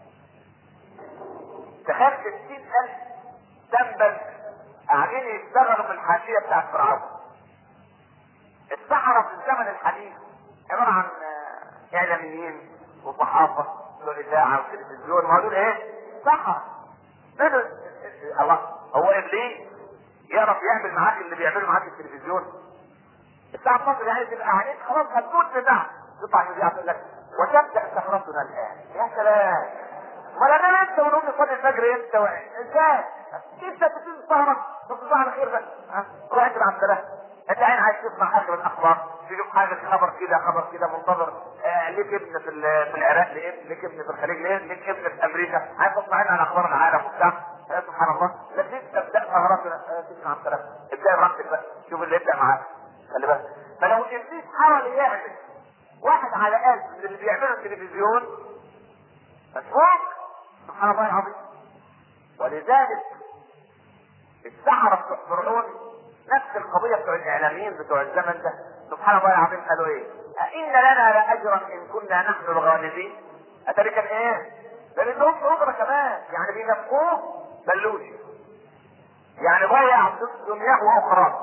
Speaker 1: تخيل 60000 تنبل قاعدين يشتغلوا في الحاشية بتاعت فرعون السحرة في الزمن الحديث عبارة عن آه، إعلاميين وصحافة وإذاعة وتلفزيون وهدول إيه؟ سحرة دول الله هو إبليس يعرف يعمل معاك اللي بيعمله معاك التلفزيون الساعة 12 يعني تبقى قاعدين خلاص هتموت بتاع يطلع يذيع يقول لك وتبدأ سهرتنا الآن يا سلام ولا انا انت ونقوم نصلي الفجر انت و... ازاي؟ كيف تبتدي السهرة؟ نص ساعة على خير بس ها؟ روح انت مع السلامة انت عين عايز تسمع اخر الاخبار تشوف حاجه خبر كده خبر كده منتظر آه ليك ابن في ال- في العراق ليك ليك ابن في الخليج ليك ليك ابن في امريكا عايز تطمئن على اخبار العالم وبتاع آه سبحان الله لكن تبدا ثغرات آه تسمع الكلام ابدا براحتك بقى شوف اللي يبدا معاك خلي بالك فلو ابليس حاول يعمل واحد على الاقل من اللي بيعمله التلفزيون مسروق سبحان الله العظيم ولذلك السحرة بتوع فرعون نفس القضية بتوع الإعلاميين بتوع الزمن ده سبحان الله العظيم قالوا إيه؟ أئن لنا لأجرا إن كنا نحن الغالبين؟ أتاري كان إيه؟ ده لهم أجرة كمان يعني بينفقوه بلوشي يعني ضيع دنياه وأخراه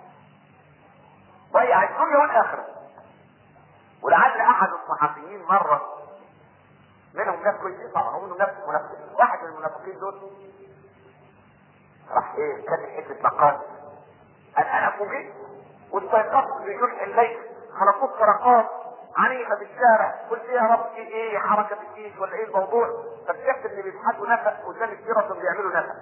Speaker 1: ضيع الدنيا والآخرة ولعل أحد الصحفيين مرة منهم ناس كويسين طبعا ومنهم ناس منافقين واحد من المنافقين دول راح ايه كان حته مقال قال انا فوجئت واستيقظت في جرح الليل خلقت سرقات عنيفة في الشارع قلت يا رب في ايه حركة الجيش ولا ايه الموضوع فاكتشفت ان بيسحبوا نفق قدام الجرس بيعملوا نفق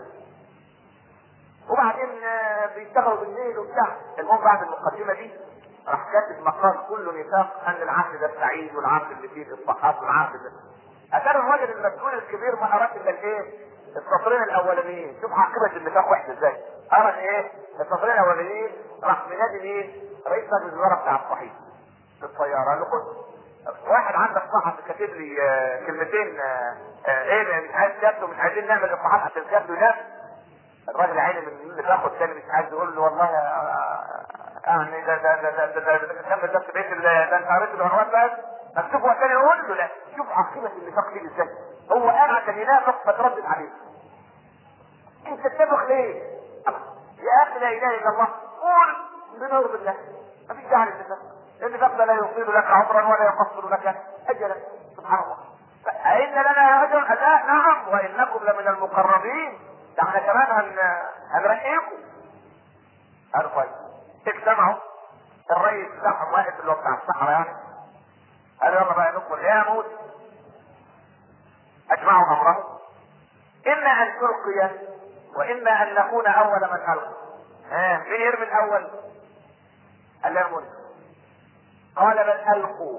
Speaker 1: وبعدين آه، بيشتغلوا بالليل وبتاع المهم بعد المقدمة دي راح كاتب مقال كله نفاق ان العهد ده سعيد والعهد اللي فيه الاصلاحات والعهد ده اتاري الراجل المسؤول الكبير ما قراش الا الايه؟ السطرين الاولانيين شوف عاقبة النفاق وحش ازاي قرا ايه؟ السطرين الاولانيين راح منادي مين؟ رئيس مجلس الوزراء بتاع الصحيح في الطيارة قال له خد واحد عندك صحفي كاتب لي آه، كلمتين آه، آه، ايه مش عايز كاتبه مش عايزين نعمل اصلاحات عشان كاتبه ينام الراجل عيني من اللي بياخد تاني مش عايز يقول له والله آه، يعني ده ده ده ده ده ده ده كمل بس بيت ال- ده انت قريت العنوان بس مكتوب هو تاني يقول له لا شوف عقيمة النفاق دي ازاي هو قال عشان ينافق فتردد عليه انت تتفق ليه؟ يا اخي لا اله الا الله قول بنور بالله ما فيش داعي للنفاق النفاق ده لا يطيل لك عمرا ولا يقصر لك اجلا سبحان الله أئن لنا أجرا لا نعم وإنكم لمن المقربين ده احنا كمان هن... هنرقيكم قالوا طيب اجتمعوا الرئيس بتاعهم واحد اللي هو بتاع الصحراء يعني قالوا يلا بقى ندخل يا موت اجمعوا امرهم اما ان تلقي واما ان نكون اول من القى ها مين يرمي الاول قال يرمون قال بل القوا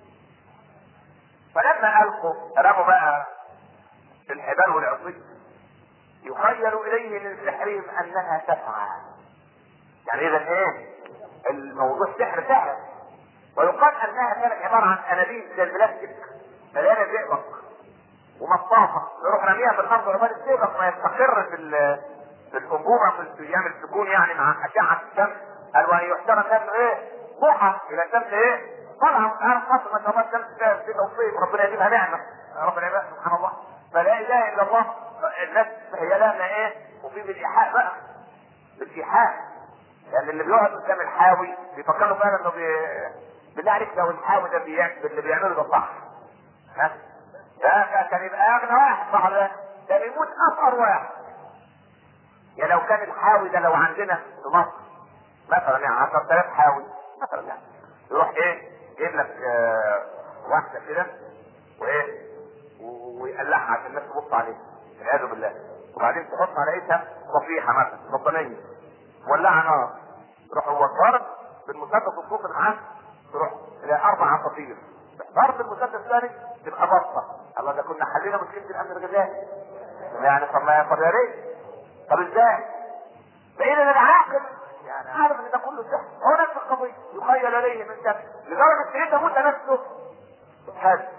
Speaker 1: فلما القوا رموا بقى الحبال والعصي يخيل اليه من سحرهم انها تسعى يعني اذا ايه الموضوع سحر فعلا ويقال انها كانت عباره عن انابيب زي البلاستيك مليانه زئبق ومطاطه يروح راميها في الارض وعمال الزئبق ما يستقر في ال- في الانبوبه في يعمل سكون يعني مع اشعه الشمس قال وان يحترم كان ايه ضحى الى الشمس ايه طبعا انا خاصه ما شاء الله الشمس كده في توفيق ربنا يجيبها نعمه ربنا يبارك سبحان الله فلا اله الا الله الناس هي لنا ايه وفي بالايحاء بقى بالايحاء يعني اللي بيقعد قدام الحاوي بيفكروا فعلا انه بي... بالله عليك لو الحاوي ده بيعمل اللي بيعمله ده صح ها ده كان يبقى اغنى واحد صح ولا لا؟ ده بيموت افقر واحد يعني لو كان الحاوي ده لو عندنا في مصر مثلا يعني 10000 حاوي مثلا يعني يروح ايه يجيب لك آه واحده كده وايه و- ويقلعها عشان الناس تبص عليها والعياذ بالله وبعدين تحط على ايدها صفيحه مثلا بطانيه مولعه نار تروح هو ضارب بالمسدس الصوت اللي معاه تروح الى اربع عصافير ضرب المسدس الثاني تبقى بطه الله ده كنا حلينا مشكله الامن الغذائي يعني طب ما طب يا ريت طب ازاي؟ بقينا نتعاقب يعني عارف ان ده كله سحر هو نفس القضيه يخيل اليه من سحر لدرجه ان انت موسى نفسه هذا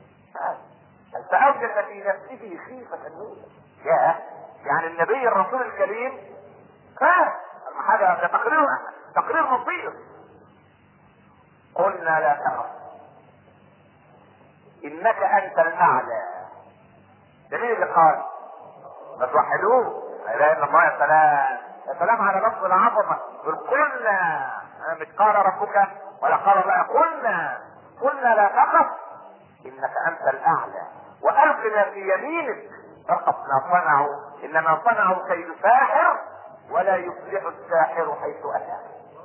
Speaker 1: فأوجد في نفسه خيفة موسى يا يعني النبي الرسول الكريم خاف حاجة ده تقرير تقرير مصير قلنا لا تخف انك انت الاعلى ده مين اللي قال؟ ما توحدوه لا اله الا الله يا سلام يا سلام على لفظ العظمه قل قلنا مش قال ربك ولا قال الله قلنا قلنا لا تخف انك انت الاعلى والق ما في يمينك فقط ما صنعوا انما صنعوا كيد ساحر ولا يفلح الساحر حيث اتى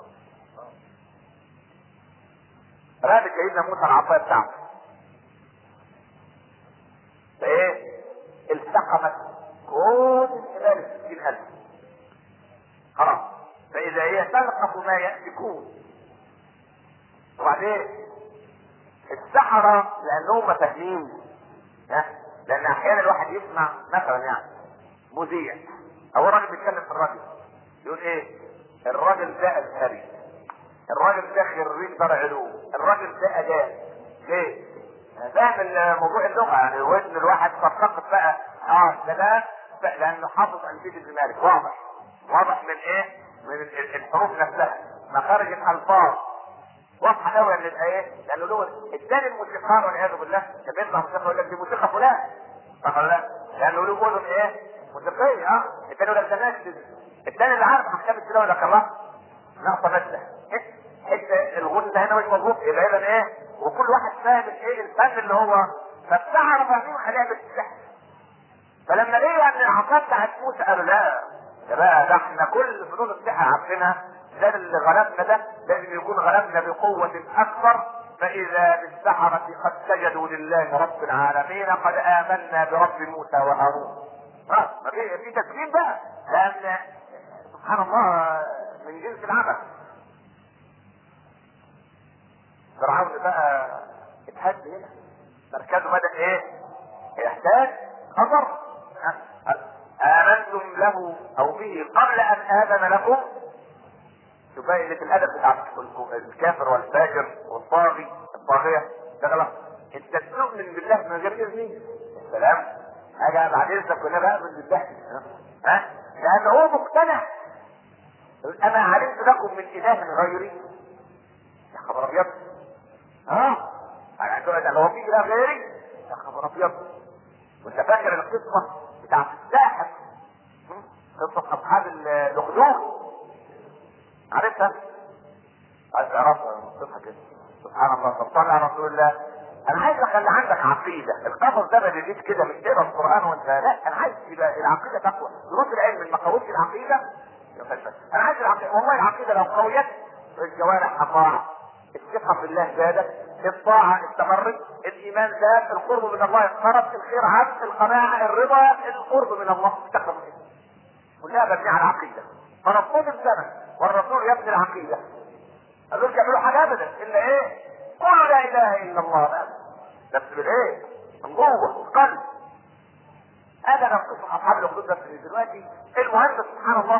Speaker 1: رابط سيدنا موسى العصايه بتاعته فايه التقمت كل الحبال الستين الف خلاص فاذا هي تلقف ما يأفكون ليه؟ السحرة لأنهم فاهمين ها؟ لأن أحيانا الواحد يسمع مثلا يعني مذيع أو راجل بيتكلم في الراديو يقول إيه؟ الراجل ده أزهري الراجل ده خريج دار علوم الراجل ده أداء ليه؟ فاهم موضوع اللغة يعني ودن الواحد فالسقط بقى اه ده ده لأنه حافظ ألفية الزمالك واضح واضح من إيه؟ من الحروف نفسها مخارج الألفاظ واضحه قوي ان يبقى ايه؟ لانه له الثاني الموسيقار والعياذ بالله كان بيطلع موسيقى يقول لك دي موسيقى فلان صح ولا لا؟ لانه له اذن ايه؟ موسيقيه اه الثاني يقول لك ده نكد الثاني اللي عارف احكام التلاوه يقول لك الله نقطه نكده حته الغنى هنا مش مظبوط يبقى اذا ايه؟ وكل واحد فاهم ايه الفن اللي هو فبتعرف فاهمين خليها بالسحر فلما لقي ان العصا بتاعت موسى قالوا لا ده بقى ده احنا كل فنون السحر عارفينها ده اللي غلبنا ده لازم يكون غلبنا بقوة أكبر فإذا بالسحرة قد سجدوا لله رب العالمين قد آمنا برب موسى وهارون. اه ما في في تسليم بقى لأن سبحان الله من جنس العمل. فرعون بقى اتهد هنا مركزه بدأ ايه؟ يحتاج خطر آمنتم له أو به قبل أن آذن لكم تبقى قله الادب بتاع الكافر والفاجر والطاغي الطاغيه ده غلط انت تؤمن بالله من غير اذنه سلام حاجه بعد اذنك كنا بقى من بالله ها لان هو مقتنع انا علمت لكم من اله غيري يا خبر ابيض ها انا هتقعد هو في اله غيري يا خبر ابيض وانت فاكر القصه بتاعت الساحر قصه اصحاب الاخدود عارفها؟ عايز تعرفها قصتها كده سبحان الله طب صلي على رسول الله انا عايز اخلي عندك عقيده القصص ده ما بيجيش كده مش تقرا القران وانت لا انا عايز يبقى العقيده تقوى دروس العلم اللي ما قوتش العقيده انا عايز العقيده والله العقيده لو قويت الجوارح هتطاع الثقه في الله زادت الطاعة استمرت الإيمان زاد القرب من الله اقترب الخير عاد القناعة الرضا القرب من الله استقر كلها مبنية على العقيدة فنطلب الزمن والرسول يبني العقيدة قالوا يعملوا حاجة أبدا إلا إيه؟ قولوا لا إله إلا الله بس بس بالإيه؟ من جوه القلب هذا نقص أصحاب الأخدود بس دلوقتي المهم سبحان الله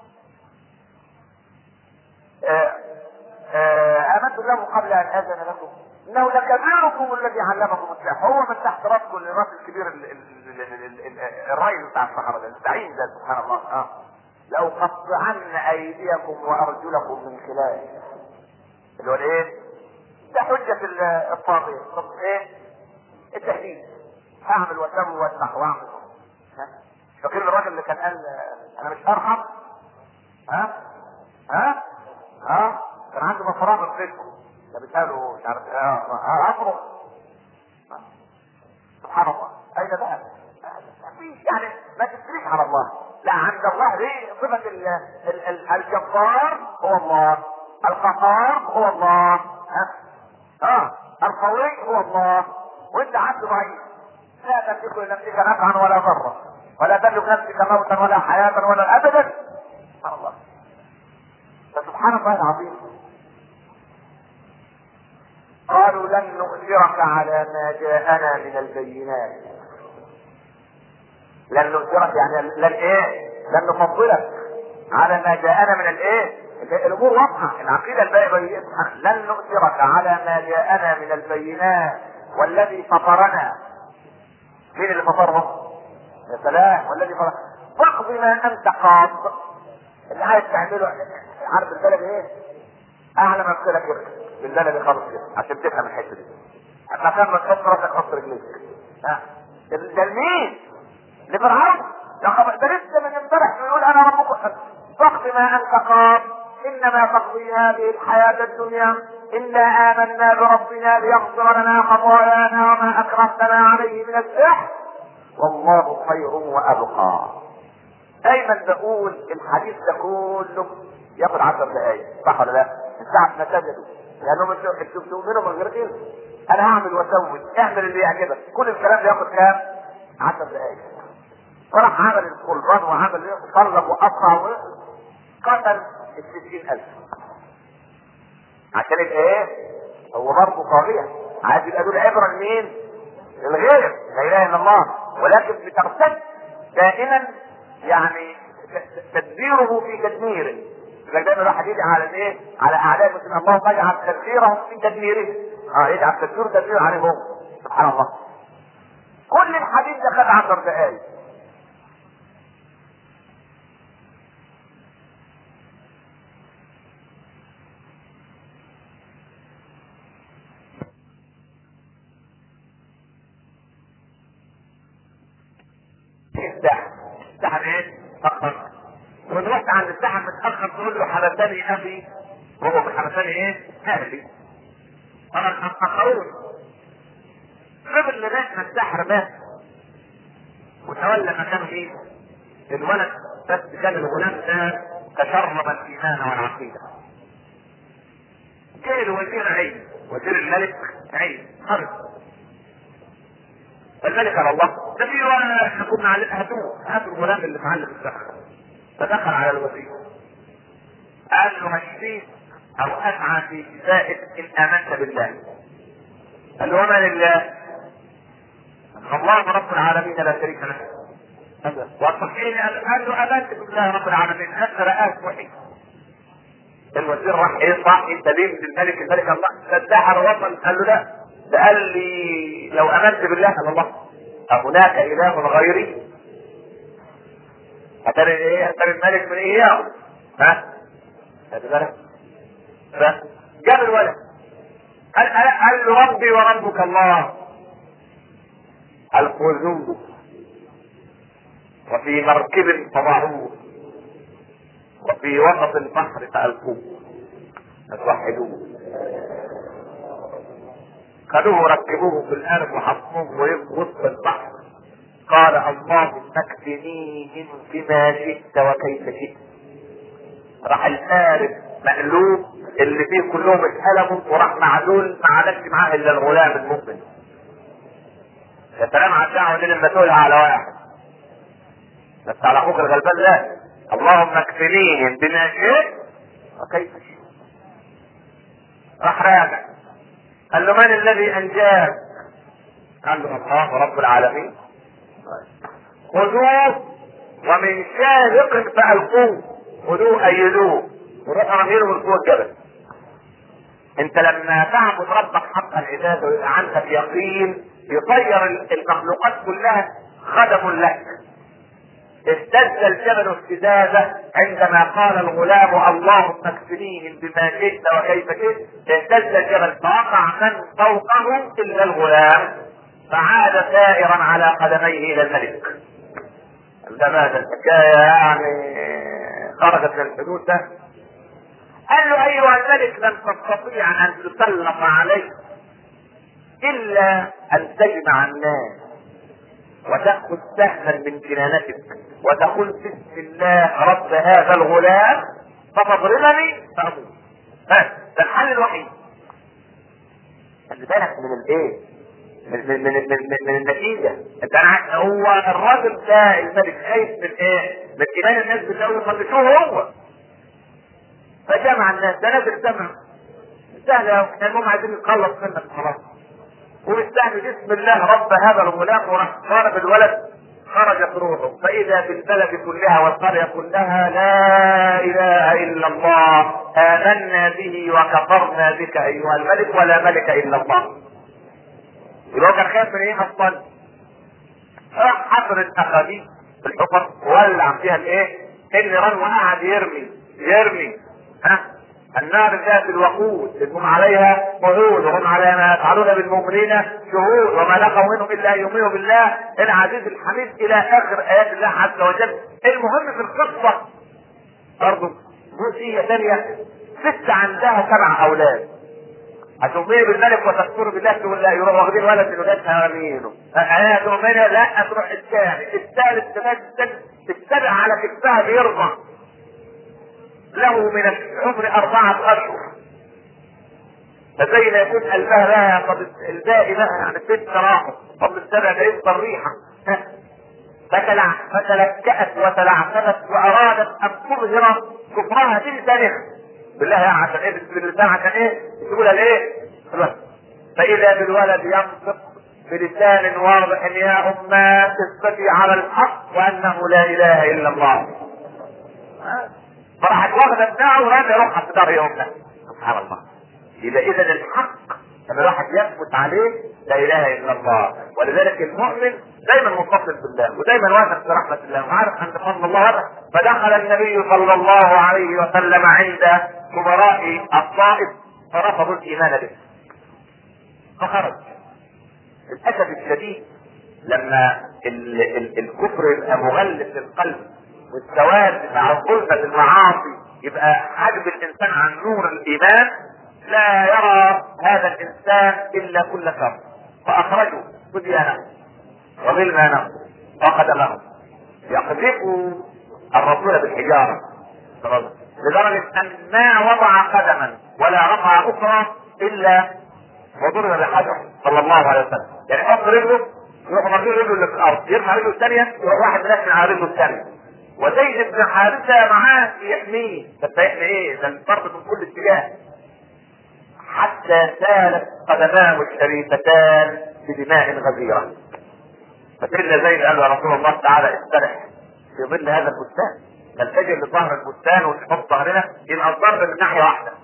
Speaker 1: آه آه آمنت له قبل أن آذن لكم إنه لكبيركم الذي علمكم السحر هو من تحت راسكم الراس الكبير الرئيس بتاع الصحراء ده الزعيم ده سبحان الله اه لو قطعن ايديكم وارجلكم من خلاف اللي هو الايه؟ ده حجة الطاغية طب ايه؟ التهديد اعمل واسوي واسمح واعمل ها؟ فاكرين الراجل اللي كان قال انا مش ارحم ها؟ ها؟ ها؟ كان عنده مفرغ في بيتكم ده بيسأله مش عارف اه اصرخ سبحان الله اين بقى؟ مفيش يعني ما تشتريش على الله لا عند الله دي صفة ال ال ال الجبار هو الله القهار هو الله ها اه القوي هو الله وانت عبد ضعيف لا تملك لنفسك نفعا ولا ضرا ولا تملك نفسك موتا ولا حياة ولا ابدا سبحان الله فسبحان الله العظيم قالوا لن نؤثرك على ما جاءنا من البينات لن نؤثرك يعني لن ايه لن نفضلك على ما جاءنا من الايه الامور واضحه العقيده الباقيه لن نؤثرك على ما جاءنا من البينات والذي فطرنا مين اللي فطرنا يا سلام والذي فطر فاقض ما انت قاض اللي عايز تعمله عارف البلد ايه اعلى ما كده كده بالبلد خالص كده عشان تفهم الحته دي مكان ما تحط راسك حط رجليك ها ده لمين؟ لفرعون يا خبر ده لسه من امبارح بيقول انا ربكم فاقض ما انت قاض انما تقضي هذه الحياه الدنيا انا امنا بربنا ليغفر لنا خطايانا وما اكرهتنا عليه من السحر والله خير وابقى دايما بقول الحديث ده كله ياخد 10 دقايق صح ولا لا؟ من ساعه ما سجدوا لانهم انتوا بتؤمنوا من غير كده انا هعمل واسوي اعمل اللي يعجبك كل الكلام ده ياخد كام؟ 10 دقايق فراح عمل القربان وعمل ايه صلب وقطع قتل الستين ألف عشان يبقى ايه؟ هو برضه طاغية عايز يبقى دول عبرة لمين؟ للغير لا اله الا الله ولكن بترتد دائما يعني تدبيره في تدميره لذلك دايما الواحد يدعي على الايه؟ على اعداء المسلمين اللهم اجعل تدبيرهم في تدميره اه يجعل تدبيره تدبير عليهم سبحان الله كل الحديث ده خد 10 دقائق الساحة الساحة ايه؟ تأخر وإن رحت عند الساحة متأخر تقول له حبسني أبي وهو حبسني ايه؟ أهلي طبعا اتأخرون قبل لغاية ما السحر مات وتولى مكانه ايه؟ الولد بس كان الغلام ده تشرب الإيمان والعقيدة جاء الوزير عين وزير الملك عين خرج الملك على الله ده في وانا احنا كنا على هاتوه هاتوا الغلام اللي معلم السحر فدخل على الوزير قال له هشفيك او اسعى في شفائك ان امنت بالله قال له وما لله الله رب العالمين لا شريك له والصحيح قال له امنت بالله رب العالمين اثر اس وحيد الوزير راح ايه صح انت ليه الملك الملك الله ده الساحر وصل قال له لا ده قال لي لو امنت بالله قال الله أهناك إله غيري؟ أتري إيه؟ أتري الملك من إياه؟ ها؟ خد بالك؟ فجاب الولد قال قال له ربي وربك الله الخذوه وفي مركب فضعوه وفي وسط البحر فألقوه فتوحدوه خدوه وركبوه في الارض وحطوه وسط البحر قال اللهم اكفنيهم بما شئت وكيف شئت راح الفارس مقلوب اللي فيه كلهم اتقلبوا وراح معدول ما عادش معاه الا الغلام المؤمن يا سلام على الدعوه دي لما تقولها على واحد بس على اخوك الغلبان لا اللهم اكفنيهم بما شئت وكيف شئت راح راجع قال له من الذي انجاك؟ قال له الله رب العالمين خذوه ومن شارق فألقوه خذوه أيدوه وروحوا رميله من فوق الجبل انت لما تعبد ربك حق العباده ويبقى عندك يقين يطير المخلوقات كلها خدم لك اهتز الجبل اهتزازه عندما قال الغلام اللهم اكفنيهم بما شئت وكيف شئت اهتز الجبل فوقع من فوقه الا الغلام فعاد سائرا على قدميه الى الملك ده ماذا الحكايه يعني خرجت من الحدود ده قال له ايها الملك لن تستطيع ان تسلط عليه الا ان تجمع الناس وتأخذ سهما من جنانتك وتقول بسم الله رب هذا الغلام فتضربني فأموت ها ده الحل الوحيد خلي بالك من الايه؟ من من من, من, من, من النتيجة انت انا هو الراجل ده الملك خايف من ايه؟ من ايمان الناس بالله يطلقوه هو فجمع الناس ده ناس اجتمعوا سهل احنا المهم عايزين نتخلص منك خلاص ويستعمل بسم الله رب هذا الغلام وراح ضرب الولد خرجت روحه فاذا بالبلد كلها والقريه كلها لا اله الا الله امنا به وكفرنا بك ايها الملك ولا ملك الا الله يبقى هو كان خايف من ايه اصلا؟ راح حفر الاخاديد في الحفر ولع فيها الايه؟ النيران وقعد يرمي يرمي ها النار ذات الوقود هم عليها قعود وهم على ما يفعلون بالمؤمنين شهود وما لقوا منهم الا ان يؤمنوا بالله العزيز الحميد الى اخر ايات الله عز وجل المهم في القصه برضه جزئيه ثانيه ست عندها سبع اولاد هتؤمني بالملك وتكفر بالله تقول لا يروح واخدين ولد من ولادها رامينه انا تؤمني لا تروح الثاني الثالث تمثل تتبع على كتفها بيرضى له من العمر أربعة أشهر فزي ما يكون قلبها لها طب الباقي بقى يعني ست راحوا طب السبع ده يفضل ريحة فتلع فتلكأت وتلعثمت وأرادت أن تظهر كفرها في لسانها بالله يا عشان ايه باللسان عشان ايه تقولها ليه فاذا بالولد ينطق بلسان واضح يا أمة تثبتي على الحق وأنه لا إله إلا الله فراحت واخدة ابنها ورامي روحها في دار يومنا سبحان الله يبقى إذا الحق لما الواحد يثبت عليه لا إله إلا الله ولذلك المؤمن دايما متصل بالله ودايما واثق في رحمة الله وعارف أن فضل الله هذا فدخل النبي صلى الله عليه وسلم عند كبراء الطائف فرفضوا الإيمان به فخرج للاسف الشديد لما ال ال الكفر يبقى مغلف للقلب والسواد بتاع غلفة المعاصي يبقى حجب الانسان عن نور الايمان لا يرى هذا الانسان الا كل شر فاخرجوا صبيانه وغلمانه وقدمه يقذفوا الرسول بالحجاره لدرجه ان ما وضع قدما ولا رفع اخرى الا وضرب بحجر صلى الله عليه وسلم يعني حط رجله يروح مرجع رجله اللي في الارض يرفع رجله الثانيه يروح واحد منشن على رجله الثانيه وزيد بن حارثه معاه يحميه بس يحمي ايه؟ ده الضرب من كل اتجاه حتى سالت قدماه الشريفتان بدماء غزيره فسيدنا زيد قال يا رسول الله تعالى استرح في ظل هذا البستان نلتجئ لظهر البستان ونحط ظهرنا يبقى الضرب من ناحيه واحده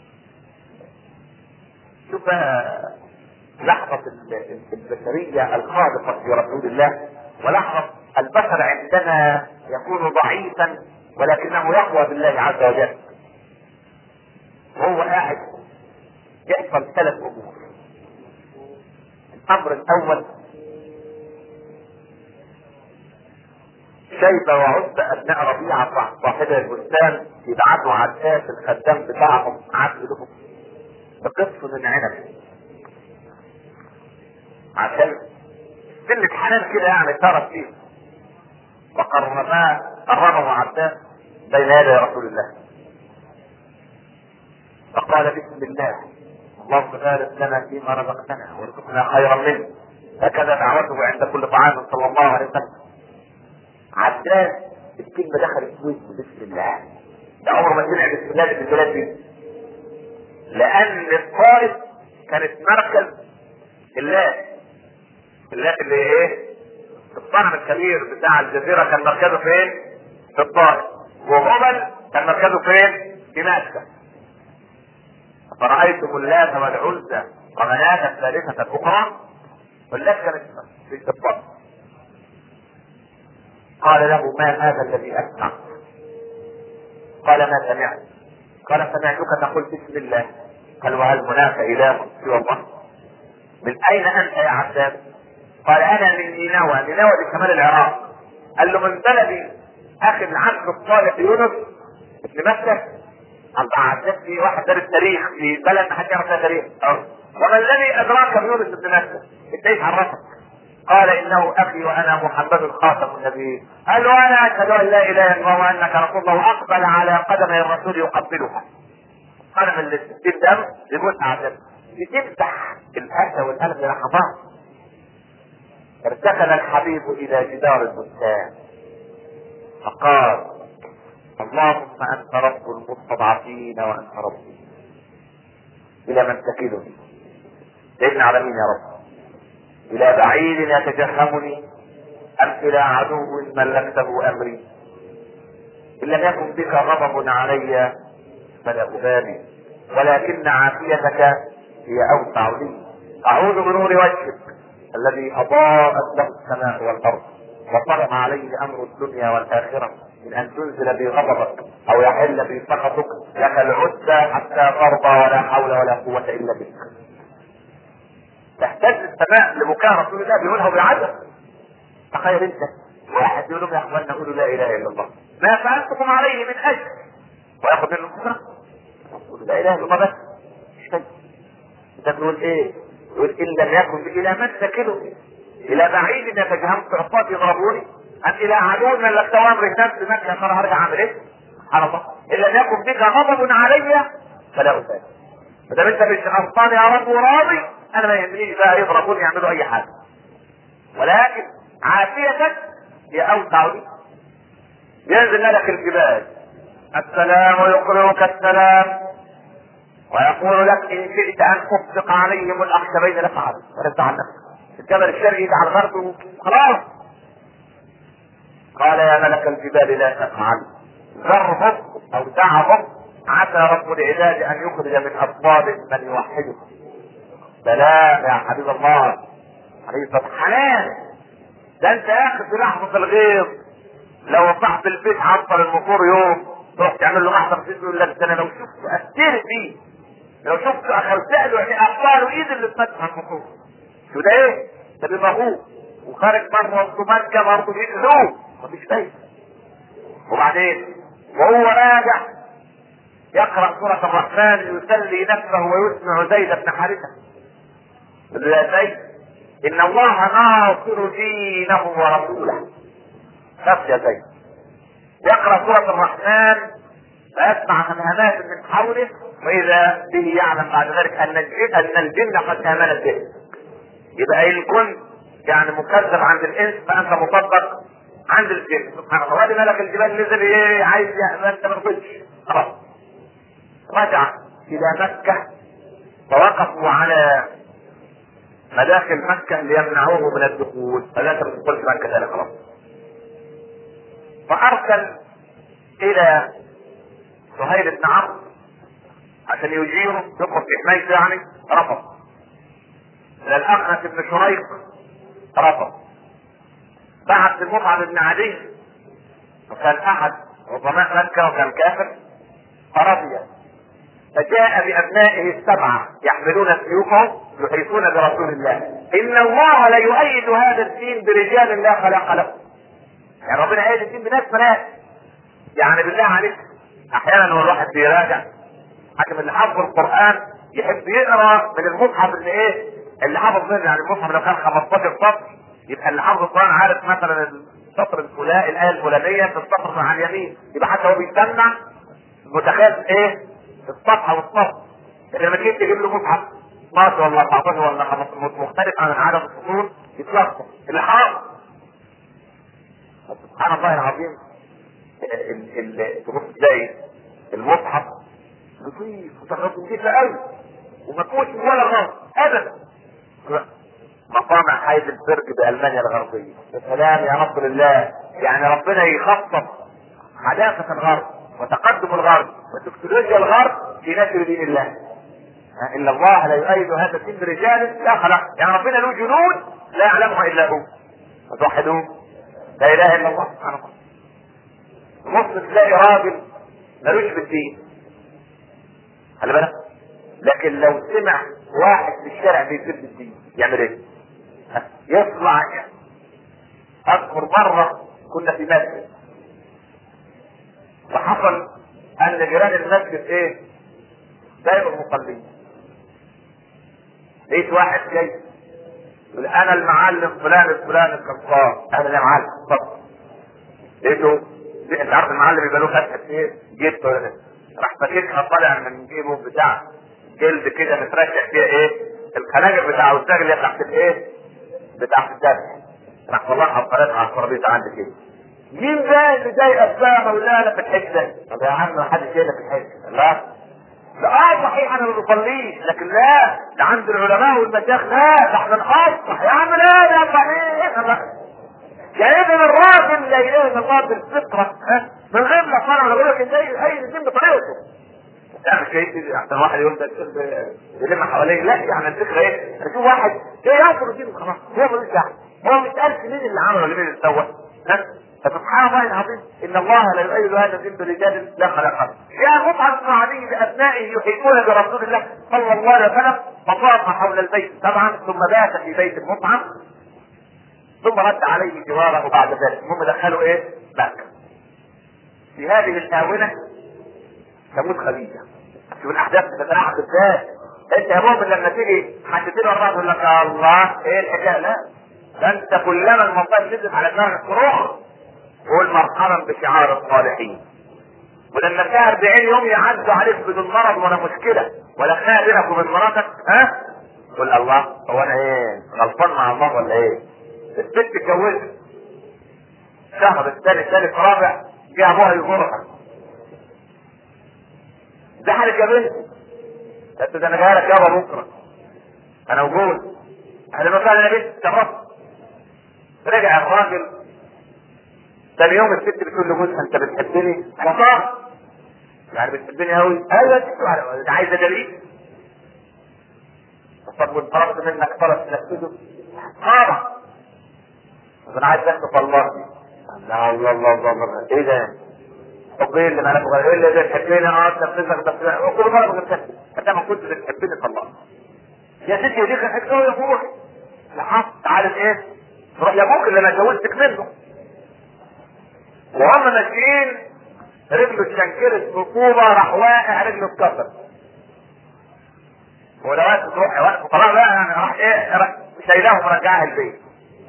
Speaker 1: شوف لحظة البشرية الخالقة في رسول الله ولحظة البشر عندما يكون ضعيفا ولكنه يقوى بالله عز وجل وهو قاعد يحصل ثلاث امور الامر الاول شيبة وعتبة ابناء ربيعة صاحب البستان يبعثوا عداس الخدام بتاعهم عبد لهم بقصف من عنب عشان سنة حنان كده يعني ترى فيه وقرباه قربه عباس بين يدي رسول الله فقال بسم الله اللهم بارك لنا فيما رزقتنا وارزقنا خيرا منه هكذا دعوته عند كل طعام صلى الله عليه وسلم عباس الكلمة دخلت في بسم الله ده عمره ما سمع بسم الله في البلاد دي لان الطائف كانت مركز الله الله اللي ايه الصنم الكبير بتاع الجزيره كان مركزه فين في الطائف وهبل كان مركزه فين في مكه فرأيتم اللات والعزى ومناة الثالثة الأخرى واللات كانت في الطائف قال له ما هذا الذي أسمع قال ما سمعت قال سمعتك تقول بسم الله قال وهل هناك اله سوى الله من اين انت يا عباس قال انا من نينوى نينوى دي شمال العراق قال له من بلدي اخي العبد الصالح يونس ابن مكه الله عباس في واحد دار التاريخ في بلد ما حد يعرف فيها تاريخ وما الذي ادراك بيونس ابن مكه؟ انت ايش عرفك؟ قال انه اخي وانا محمد خاتم النبيين قال له انا اشهد ان لا اله الا الله وانك رسول الله واقبل على قدمي الرسول يقبلها قدم اللي الدم يقول عدم بتفتح الاسى والقلب لحظات ارتكن الحبيب الى جدار البستان فقال اللهم انت رب المستضعفين وانت ربي الى من تكلني سيدنا على مين يا رب الى بعيد يتجهمني ام الى عدو ملكته امري ان لم يكن بك غضب علي فلا ابالي ولكن عافيتك هي اوسع لي اعوذ بنور وجهك الذي اضاءت له السماء والارض وطرح عليه امر الدنيا والاخره من ان تنزل بي غضبك او يحل بي سخطك لك العزى حتى ترضى ولا حول ولا قوه الا بك تحتاج السماء لبكاء رسول الله بيقولها وبيعجب تخيل انت واحد يقول لهم يا اخوانا قولوا لا اله الا الله ما فعلتكم عليه من اجل وياخذ منه كفره يقول لا اله الا الله بس مش شيء انت تقول ايه؟ يقول ان لم يكن الى من تكله الى بعيد يتجهم عصاة يضربوني ام الى عدو من لك امر نفس مكه ترى هرجع اعمل ايه؟ سبحان الله ان لم يكن بك غضب علي فلا ابالي ما دام انت مش غلطان يا رب وراضي انا ما يهمنيش بقى يضربوني يعملوا اي حاجه ولكن عافيتك هي اوسع لي ينزل لك الجبال السلام يقرئك السلام ويقول لك ان شئت ان اطلق عليهم الاخشبين لفعل ورد عن نفسك الجبل الشرقي يجي على الغرب خلاص قال يا ملك الجبال لا تفعل ذرهم او دعهم عسى رب العباد ان يخرج من اصلابهم من يوحده سلام يا حبيب الله عليه الصلاه حنان ده انت يا اخي في لحظه الغيظ لو صاحب البيت عطل الموتور يوم تروح تعمل له محضر فيه يقول لك ده انا لو شفته اثرت فيه لو شفته اخرت له يعني اقطع ايد اللي فتح الموتور شو ده ايه؟ ده بيبقى هو وخارج بره ومكه برضه بيأذوه مفيش فايده وبعدين وهو راجع يقرأ سورة الرحمن يسلي نفسه ويسمع زيد بن حارثة يا زيد إن الله ناصر دينه ورسوله نفس يا زيد يقرأ سورة الرحمن فيسمع همهمات من حوله وإذا به يعلم بعد ذلك أن الجن, أن الجن قد آمنت به يبقى إن كنت يعني مكذب عند الإنس فأنت مصدق عند الجن سبحان الله وادي ملك الجبال نزل ايه عايز ما انت ما رضيتش خلاص رجع الى مكه فوقفوا على مداخل مكة ليمنعوه من الدخول فلا تدخل في مكة ثاني خلاص فأرسل إلى سهيل بن عمرو عشان يجيره يدخل في حمايته يعني رفض إلى الأخنس بن شريق رفض بعث لمصعب بن عدي وكان احد عظماء مكه وكان كافر فرضي فجاء بابنائه السبعه يحملون سيوفهم يحيطون برسول الله ان الله لا يؤيد هذا الدين برجال لا خلاق له يعني ربنا يؤيد الدين بناس بنات يعني بالله عليك احيانا هو الواحد بيراجع حكم اللي حافظ القران يحب يقرا من المصحف اللي ايه اللي حافظ منه يعني المصحف لو كان 15 سطر يبقى اللي حافظ القران عارف مثلا السطر الفلاني الايه الفلانيه في السطر على اليمين يبقى حتى هو بيسمع متخيل ايه الصفحه والصف لما تيجي تجيب له مصحف 12 ولا 14 ولا 15 مختلف عن عدد السطور يتلخبط اللي حافظ سبحان الله العظيم تبص تلاقي المصحف لطيف وتغطي نظيفه قوي وما فيهوش ولا غلط ابدا مقام حيز البرج بألمانيا الغربية يا سلام يا نصر الله يعني ربنا يخصص حداثة الغرب وتقدم الغرب وتكنولوجيا الغرب في نشر دين الله إن الله لا يؤيد هذا الدين برجال لا خلق يعني ربنا له جنود لا يعلمها إلا هو فتوحدوه لا إله إلا الله سبحانه وتعالى مصر تلاقي راجل ملوش في الدين خلي بالك لكن لو سمع واحد في الشارع بيسب الدين يعمل ايه؟ يطلع اذكر مره كنا في مسجد وحصل ان جيران المسجد ايه؟ ضايقوا المصلين لقيت واحد جاي يقول انا المعلم فلان الفلاني القصار انا يا معلم اتفضل لقيته انت عارف المعلم يبقى له فتحه ايه؟ جبته ولا راح فككها طالع من جيبه بتاع جلد كده مترشح فيها ايه؟ الخناجر بتاع الزغل تحت الايه؟ بتاعت الدم راح طلعها وقالتها على الترابيزه عندي كده مين بقى اللي ضايقك بقى مولانا في الحته؟ طب يا عم ما حدش هنا في الحته لا لا اه صحيح انا ما بصليش لكن لا ده عند العلماء والمشايخ لا ده احنا نقصح يا عم لا ده صحيح يعني اذا الراجل لا اله الا الله بالفطره ها من غير ما صار ولا بقول لك ازاي اي الدين بطريقته يعني شيء احسن واحد يقول ده يلم حواليه لا يعني الفكره ايه؟ اشوف واحد ايه ينصر الدين خلاص هو ملوش دعوه هو مش قال مين اللي عمل ولا مين اللي سوى ها فسبحان الله العظيم ان الله لا يؤيد هذا الدين برجال لا خلق له يا مطعم بن عدي بابنائه يحيطون برسول الله صلى الله عليه وسلم فطاف حول البيت طبعا ثم بات في بيت المطعم ثم رد عليه جواره بعد ذلك هم دخلوا ايه؟ مكه في هذه الاونه تموت خديجه شوف الاحداث بتتلاعب ازاي انت يا مؤمن لما تيجي حدتين وراه تقول لك يا الله ايه الحكايه لا ده انت كلما المصائب نزلت على دماغك تروح قول مرحبا بشعار الصالحين ولما فيها 40 يوم يعدوا عليك بدون مرض ولا مشكله ولا خناقه بينك وبين مراتك ها قول الله هو انا ايه غلطان مع الله ولا ايه الست اتجوزت شهر الثاني الثالث رابع جه ابوها يزورها دخلت يا بنتي قلت ده انا جاي لك يابا بكره انا موجود انا ما كان انا بنت استغربت رجع الراجل ثاني يوم الست بتقول لجوزها انت بتحبني؟ انا طار يعني بتحبني قوي؟ ايوه انت عايزه دليل؟ طب وان طلبت منك طلب تنفذه؟ طبعا انا عايز بس والله لا الله الله الله الله ايه ده؟ طب ايه اللي مالك ايه اللي بتحبني اه تنفذك بس كل مره بتنفذ انت ما كنت بتحبني طلقت يا ستي دي كانت حكايه يا ابوك لحظه عارف ايه؟ روح لابوك اللي انا اتجوزتك منه وهم ماشيين رجله اتشنكرت رطوبه راح واقع رجله اتكسر ولو وقت تروح وقت طلع بقى يعني راح ايه شايلاه ومرجعها البيت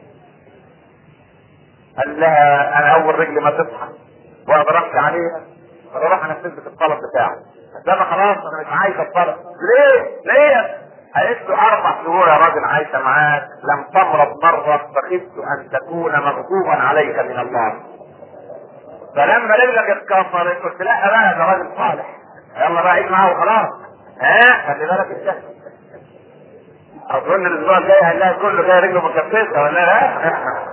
Speaker 1: قال لها انا اول رجلي ما تصحى واقدر احكي عليها اروح انفذ لك الطلب بتاعي ده انا خلاص انا مش عايز الطلب ليه؟ ليه؟ قالت له اربع شهور يا راجل عايشه معاك لم تمرض مره فخفت ان تكون مغضوبا عليك من الله فلما رجلك اتكسرت قلت لا بقى ده راجل صالح يلا بقى عيش معاه وخلاص ها خلي بالك انت اظن الاسبوع الجاي هنلاقي كله جاي رجله مكفسه ولا لا؟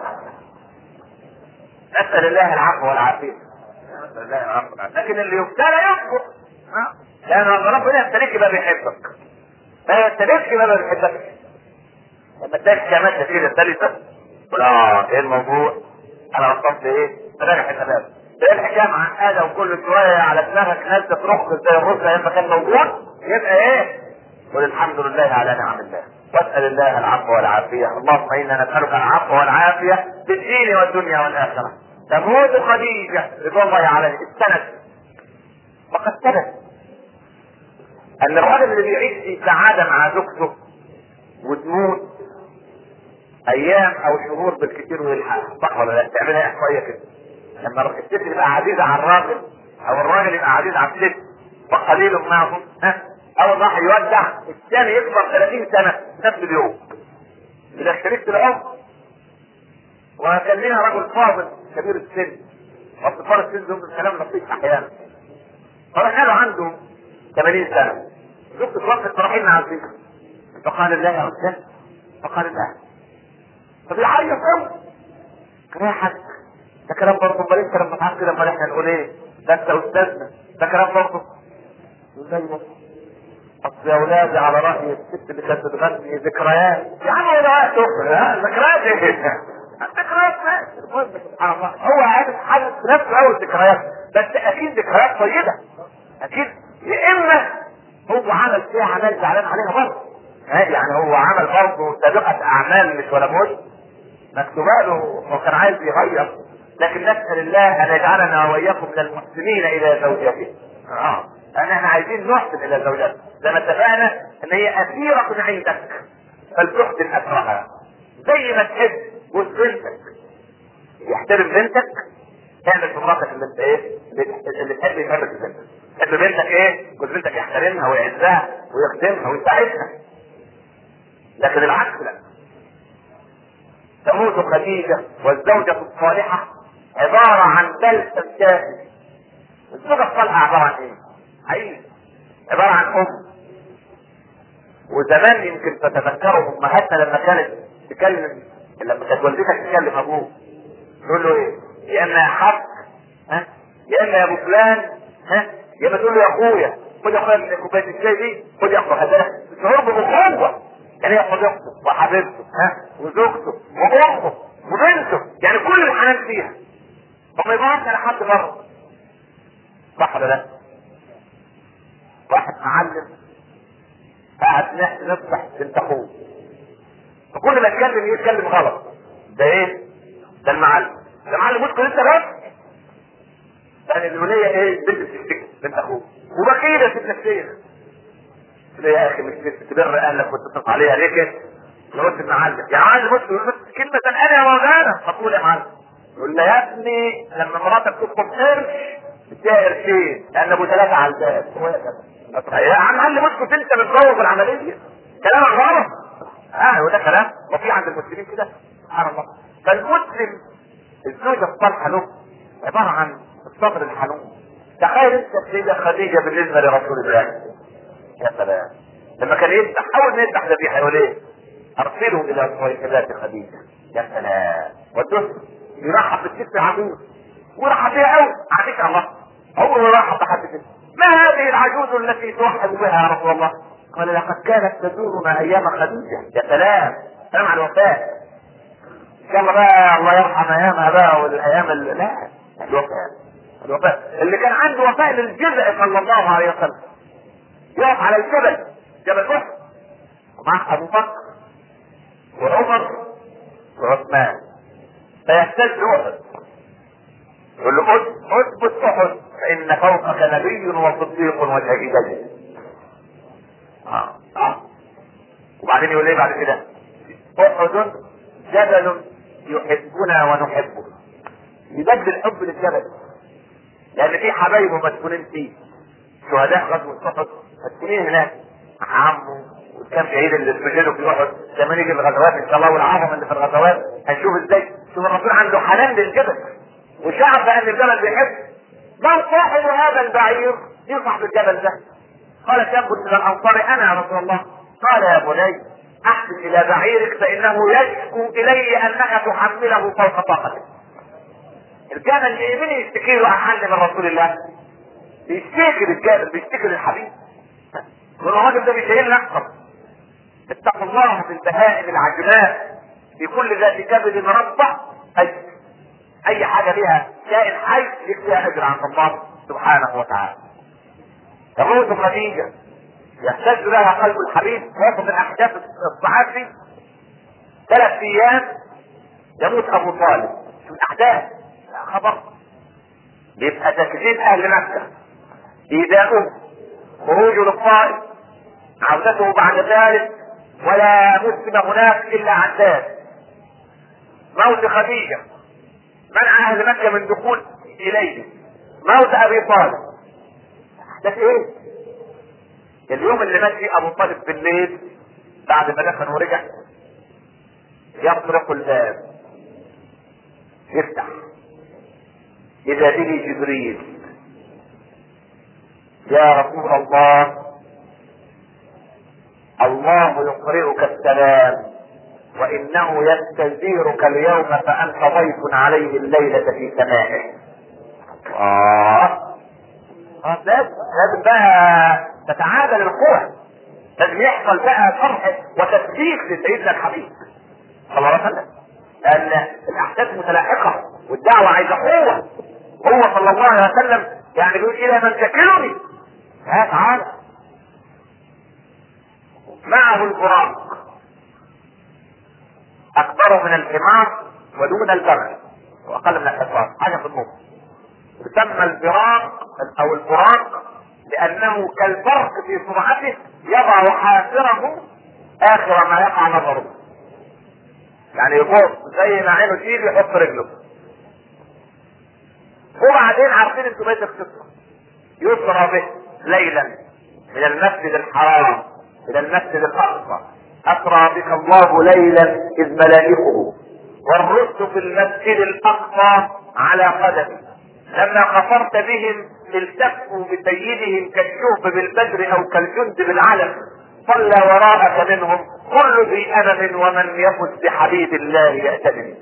Speaker 1: نسال الله العفو والعافيه نسال الله العفو والعافيه لكن اللي يبتلى يكفر لان ربنا يبتليك يبقى بيحبك ما يبتليكش يبقى ما بيحبكش لما تلاقي كلمات كتير الثالثه تقول اه ايه الموضوع؟ انا وصلت ايه؟ راجع الشباب ايه الحكايه معقده وكل شويه على دماغك ناس تروح زي الرز لما كان موجود يبقى ايه؟ قل الحمد لله على نعم الله واسال الله العفو والعافيه اللهم انا نسالك العفو والعافيه في الدين والدنيا والاخره تموت خديجه رضوان الله عليه السند وقد ثبت ان الرجل اللي بيعيش في سعاده مع زوجته وتموت ايام او شهور بالكثير ويلحقها صح ولا لا؟ تعملها احصائيه كده لما الست تبقى عزيزه على الراجل او الراجل يبقى عزيز على الست وقليل معهم ها اول راح يودع الثاني يكبر 30 سنه نفس اليوم اذا شريكة العمر وكان لنا رجل فاضل كبير السن واطفال السن دول الكلام لطيف احيانا فرحنا له عنده 80 سنه شفت توقف رايحين عزيزه فقال الله يا استاذ فقال الله فبيعيط قوي يا حاج ده كلام برضه امال انت لما تعرف كده امال احنا نقول ايه؟ ده انت استاذنا ده كلام برضه زي ما اصل يا ولادي على راي الست اللي كانت بتغني ذكريات يا عم ولا وقت ها ذكريات ايه؟ ذكريات المهم سبحان الله هو عارف حاجه في نفسه قوي الذكريات بس اكيد ذكريات طيبه اكيد يا اما هو عمل فيها عمل زعلان عليها برضه يعني هو عمل برضه سابقه اعمال مش ولا مش مكتوبه له هو كان عايز يغير لكن نسال الله ان يجعلنا واياكم من المحسنين الى زوجته اه ان احنا عايزين نحسن الى زوجته زي ما اتفقنا ان هي اسيره عندك فلتحسن اسرها زي ما تحب جوز بنتك يحترم بنتك تعمل في مراتك اللي انت ايه اللي تحب يتعمل في بنتك تحب بنتك ايه جوز بنتك يحترمها ويعزها ويخدمها ويساعدها لكن العكس لا تموت خديجة والزوجة الصالحة عبارة عن بلسم كامل الزوجة الصالحة عبارة عن ايه؟ حقيقي عبارة عن أم وزمان يمكن تتذكروا أمهاتنا لما كانت تكلم لما كانت والدتك تكلم أبوه تقول له إيه؟ يا إما يا حق ها؟ يا إما يا أبو فلان ها؟ يا إما تقول له يا أخويا خد يا أخويا من كوباية الشاي دي خد يا أخويا هذا شعور بأخوة يعني هي صديقته وحبيبته ها وزوجته وامه وبنته يعني كل الحنان فيها وما يبقاش على حد بره صح ولا لا؟ واحد معلم قاعد نفتح بنت اخوه فكل ما يتكلم يتكلم غلط ده ايه؟ ده المعلم ده معلم مشكلة لسه بس يعني الولية ايه؟ بنت بتشتكي بنت اخوه وبكيدة في النفسية ليه يا اخي مش تبر اهلك وتصرف عليها ليه كده؟ لو قلت المعلم يا معلم بص بس كلمة انا يا مولانا فقول يا معلم يقول له يا ابني لما مراتك تطلب قرش اديها قرشين لان ابو ثلاثة على الباب يا عم معلم اسكت انت بتبوظ العملية كلامك غلط اه وده كلام وفي عند المسلمين كده سبحان الله فالمسلم الزوجة الصالحة له عبارة عن الصبر الحنون تخيل انت السيدة خديجة بالنسبة لرسول الله يا سلام لما كان يذبح اول ما يذبح ذبيحه يقول ايه؟ ارسله الى صيحبات خديجه يا سلام والدس يرحب بالست العجوز ورحب بها قوي عادش الله عمره ما رحب بحد كده ما هذه العجوز التي ترحب بها يا رسول الله؟ قال لقد كانت تزورنا ايام خديجه يا سلام سلام على الوفاء ان شاء الله بقى الله يرحم ايامها بقى والايام اللي لا الوفاء الوفاء اللي كان عنده وفاء للجزء صلى الله عليه وسلم يقف على الجبل جبل احد ومع ابو بكر وعمر وعثمان فيهتز احد يقول له اثبت احد فان فوقك نبي وصديق وشهيدين آه. آه. وبعدين يقول ايه بعد كده احد جبل يحبنا ونحبه يبدل الحب للجبل لان في حبايبه مسكونين فيه شهداء غزوه احد مسكونين هناك عمه وكان شهيد اللي سجلوا في احد لما نيجي الغزوات ان شاء الله والعظم اللي في الغزوات هنشوف ازاي شوف الرسول عنده حنان للجبل وشعر بان الجبل بيحب من صاحب هذا البعير يصح بالجبل ده قال كم كنت من الانصار انا يا رسول الله قال يا بني احسن الى بعيرك فانه يشكو الي انك تحمله فوق طاقتك الجبل اللي يمين يشتكي له احن من رسول الله بيشتكي للجبل بيشتكي للحبيب والراجل ده بيشيلنا اكثر اتقوا الله في البهائم العجماء في كل ذات كبد مربع اي اي حاجه ليها كائن حي ليك فيها اجر عند الله سبحانه وتعالى الروس خديجه يحتاج لها قلب الحبيب وسط الاحداث الصحابي ثلاث ايام يموت ابو طالب شو الاحداث خبر يبقى تكذيب اهل مكه ايذاؤه خروجه للطائف عودته بعد ذلك ولا مسلم هناك الا عداد موت خديجه منع اهل مكه من دخول اليه موت ابي طالب احداث ايه اليوم اللي مات فيه ابو طالب بالليل بعد ما دفن ورجع يطرق الباب يفتح اذا به جبريل يا رسول الله الله يقرئك السلام وانه يستزيرك اليوم فانت ضيف عليه الليله في سمائه اه اه لازم لازم بقى تتعادل القوى لازم يحصل بقى فرح وتسبيح لسيدنا الحبيب صلى الله عليه وسلم لان الاحداث متلاحقه والدعوه عايزه قوه هو صلى الله عليه وسلم يعني بيقول الى من تكلني ها تعالى معه البراق اكبر من الحمار ودون البغل واقل من الحصان حاجه في النص يسمى البراق او البراق لانه كالبرق في سرعته يضع حافره اخر ما يقع نظره يعني يبص زي ما عينه تيجي يحط رجله وبعدين عارفين انتوا بيت القصه يسرى به ليلا من المسجد الحرام الى المسجد الاقصى اسرى بك الله ليلا اذ ملائكه والرشد في المسجد الاقصى على قدمي لما غفرت بهم التفوا بسيدهم كالشوف بالبدر او كالجند بالعلم صلى وراءك منهم كل ذي امم ومن يفز بحبيب الله يأتمن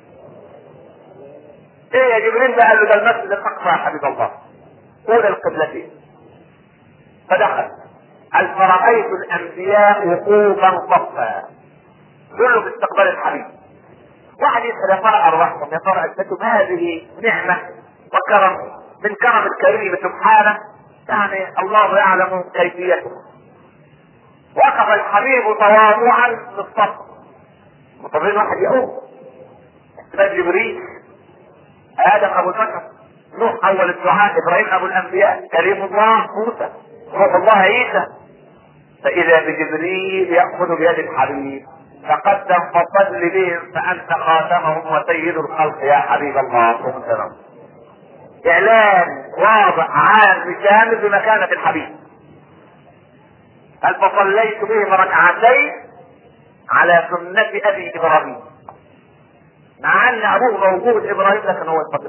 Speaker 1: ايه يا جبريل ده قال له ده المسجد الاقصى يا حبيب الله قول القبلتين فدخل قال فرأيت الأنبياء وقوفا صفا كله باستقبال الحبيب واحد يسأل يا ترى أرواحكم يا ترى أثبتوا هذه نعمة وكرم من كرم الكريم سبحانه يعني الله يعلم كيفيته وقف الحبيب تواضعا في الصف مطمئن واحد يقوم احتمال جبريل ادم ابو بكر نوح اول الدعاء ابراهيم ابو الانبياء كريم الله موسى روح الله عيسى فاذا بجبريل ياخذ بيد الحبيب تقدم فصل بهم فانت خاتمهم وسيد الخلق يا حبيب الله صلى اعلان واضح عام شامل بمكانه الحبيب قال فصليت بهم ركعتين على سنة ابي ابراهيم مع ان ابوه موجود ابراهيم لكن هو يصلي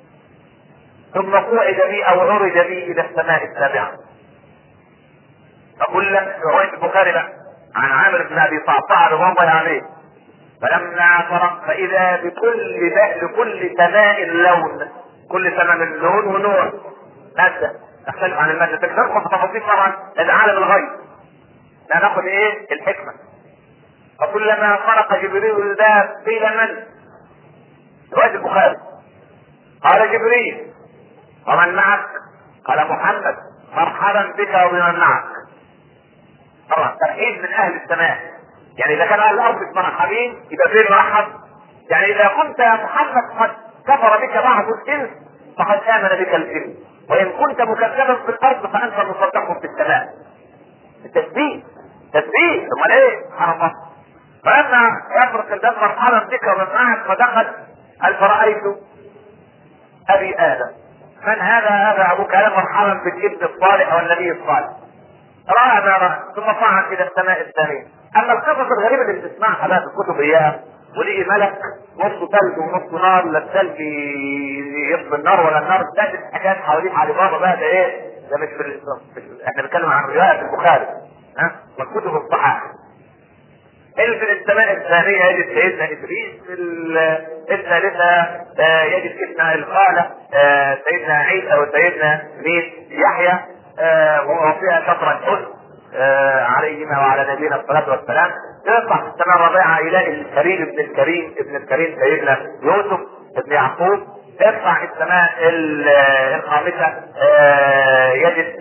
Speaker 1: ثم قعد بي او عرج بي الى السماء السابعه فكلا روايه البخاري بقى عن عامر بن ابي صعصع رضوان الله عليه فلما فرق فاذا بكل لكل سماء لون كل سماء من لون ونوع ماده تختلف عن الماده تكتبكم في تفاصيل طبعا هذا عالم الغيب لا ناخذ ايه الحكمه فكلما خرق جبريل الباب قيل من؟ روايه البخاري قال جبريل ومن معك؟ قال محمد مرحبا بك وبمن معك طبعا ترحيب من اهل السماء يعني اذا كان اهل الارض مرحبين يبقى فين مرحب يعني اذا كنت يا محمد قد كفر بك بعض الانس فقد امن بك الجن وان كنت مكذبا في الارض فانت مصدق في السماء التثبيت تثبيت امال ايه سبحان الله فلما يفرق الباب مرحبا بك ومن معك فدخل هل فرأيت ابي ادم من هذا هذا ابوك هذا مرحبا بالابن الصالح والنبي الصالح راى ما راى ثم صعد الى السماء الثانيه اما القصص الغريبه اللي بتسمعها بقى في الكتب اياها ولقي ملك نصه ثلج ونصه نار لا الثلج يطفي النار ولا النار تجد حاجات حوالين علي بابا بقى ده ايه؟ ده مش في الاسلام احنا بنتكلم عن روايه البخاري ها والكتب الصحاح اللي في السماء الثانية يجد سيدنا إدريس الثالثة آه يجد سيدنا الخالة آه سيدنا عيسى وسيدنا مين يحيى آه وفيها شطر الحسن عليهما وعلى نبينا الصلاة والسلام يطلع في السماء الرابعة إلى الكريم ابن الكريم ابن الكريم سيدنا يوسف ابن يعقوب يطلع السماء الخامسة يجد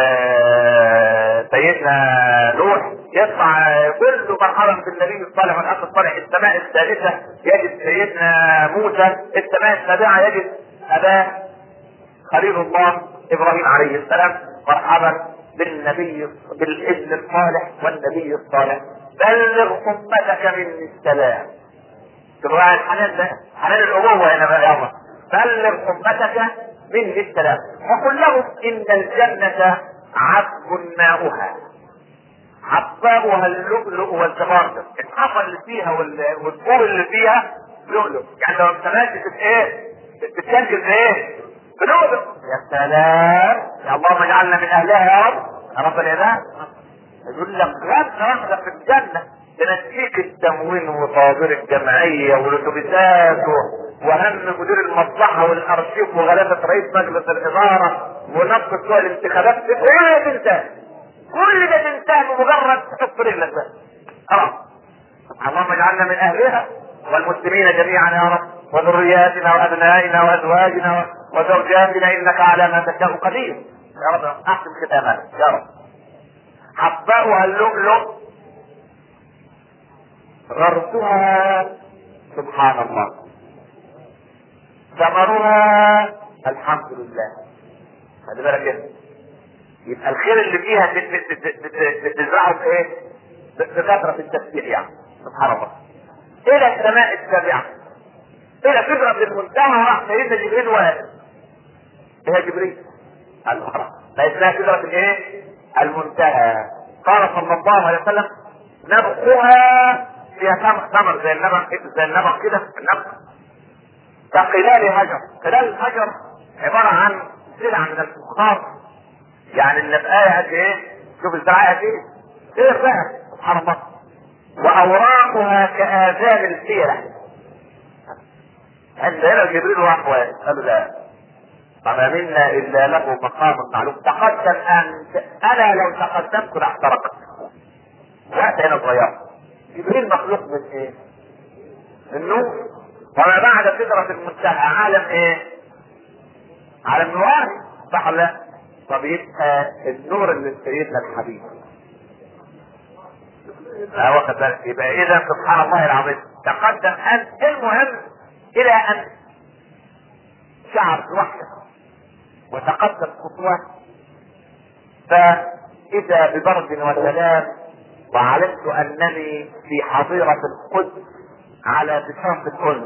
Speaker 1: سيدنا نوح يطلع كل مرحبا بالنبي الصالح والاخ الصالح السماء الثالثه يجد سيدنا موسى السماء السابعه يجد اباه خليل الله ابراهيم عليه السلام مرحبا بالنبي بالابن الصالح والنبي الصالح بلغ امتك مني السلام تبقى الحنان ده حنان الابوه هنا بقى يلا بلغ امتك مني السلام وقل لهم ان الجنه عذب ماؤها عباؤها اللؤلؤ والزمارد الحفر اللي فيها والطور اللي فيها لؤلؤ يعني لو انت ماشي في ايه بتسجل في ايه بلؤلؤ يا سلام يا اللهم اجعلنا من اهلها يا رب يا رب العباد يقول لك غدا واحده في الجنه تنسيك التموين وطوابير الجمعيه والاتوبيسات وهم مدير المصلحه والارشيف وغلبه رئيس مجلس الاداره ونقص بتوع الانتخابات كل ده تنتهي كل ده تنتهي بمجرد تحط رجلك بس خلاص اللهم اجعلنا من اهلها والمسلمين جميعا يا رب وذرياتنا وابنائنا وازواجنا وزوجاتنا انك على ما تشاء قدير يا رب احسن ختامنا يا رب حباؤها اللؤلؤ غرسها سبحان الله ثمرها الحمد لله خلي بالك كده يبقى الخير اللي فيها بتزرعه في ايه؟ بكثرة التسبيح يعني سبحان الله الى السماء السابعة الى سدرة المنتهى راح سيدنا جبريل واقف ايه جبريل؟ قال له خلاص لا اسمها سدرة الايه؟ المنتهى قال صلى الله عليه وسلم نبقها فيها ثمر زي النبق زي النبق كده النبق كقلال هجر قلال الهجر عبارة عن سلعة من الفخار يعني النبقاية قد ايه؟ شوف الزراعة قد ايه؟ خير بقى سبحان الله وأوراقها كآذان الفيلة عند هنا جبريل راح قال لا وما منا إلا له مقام معلوم تقدم أنت أنا لو تقدمت لاحترقت وقت هنا صغير جبريل مخلوق من ايه؟ من نور وما بعد سدرة المنتهى عالم ايه؟ عالم نوراني صح ولا لا؟ طب يبقى النور اللي سيدنا الحبيب اه واخد بالك يبقى اذا سبحان الله العظيم تقدم ان المهم الى ان شعر بوحده وتقدم خطوات فاذا ببرد وسلام وعلمت انني في حظيرة القدس على بساط الانس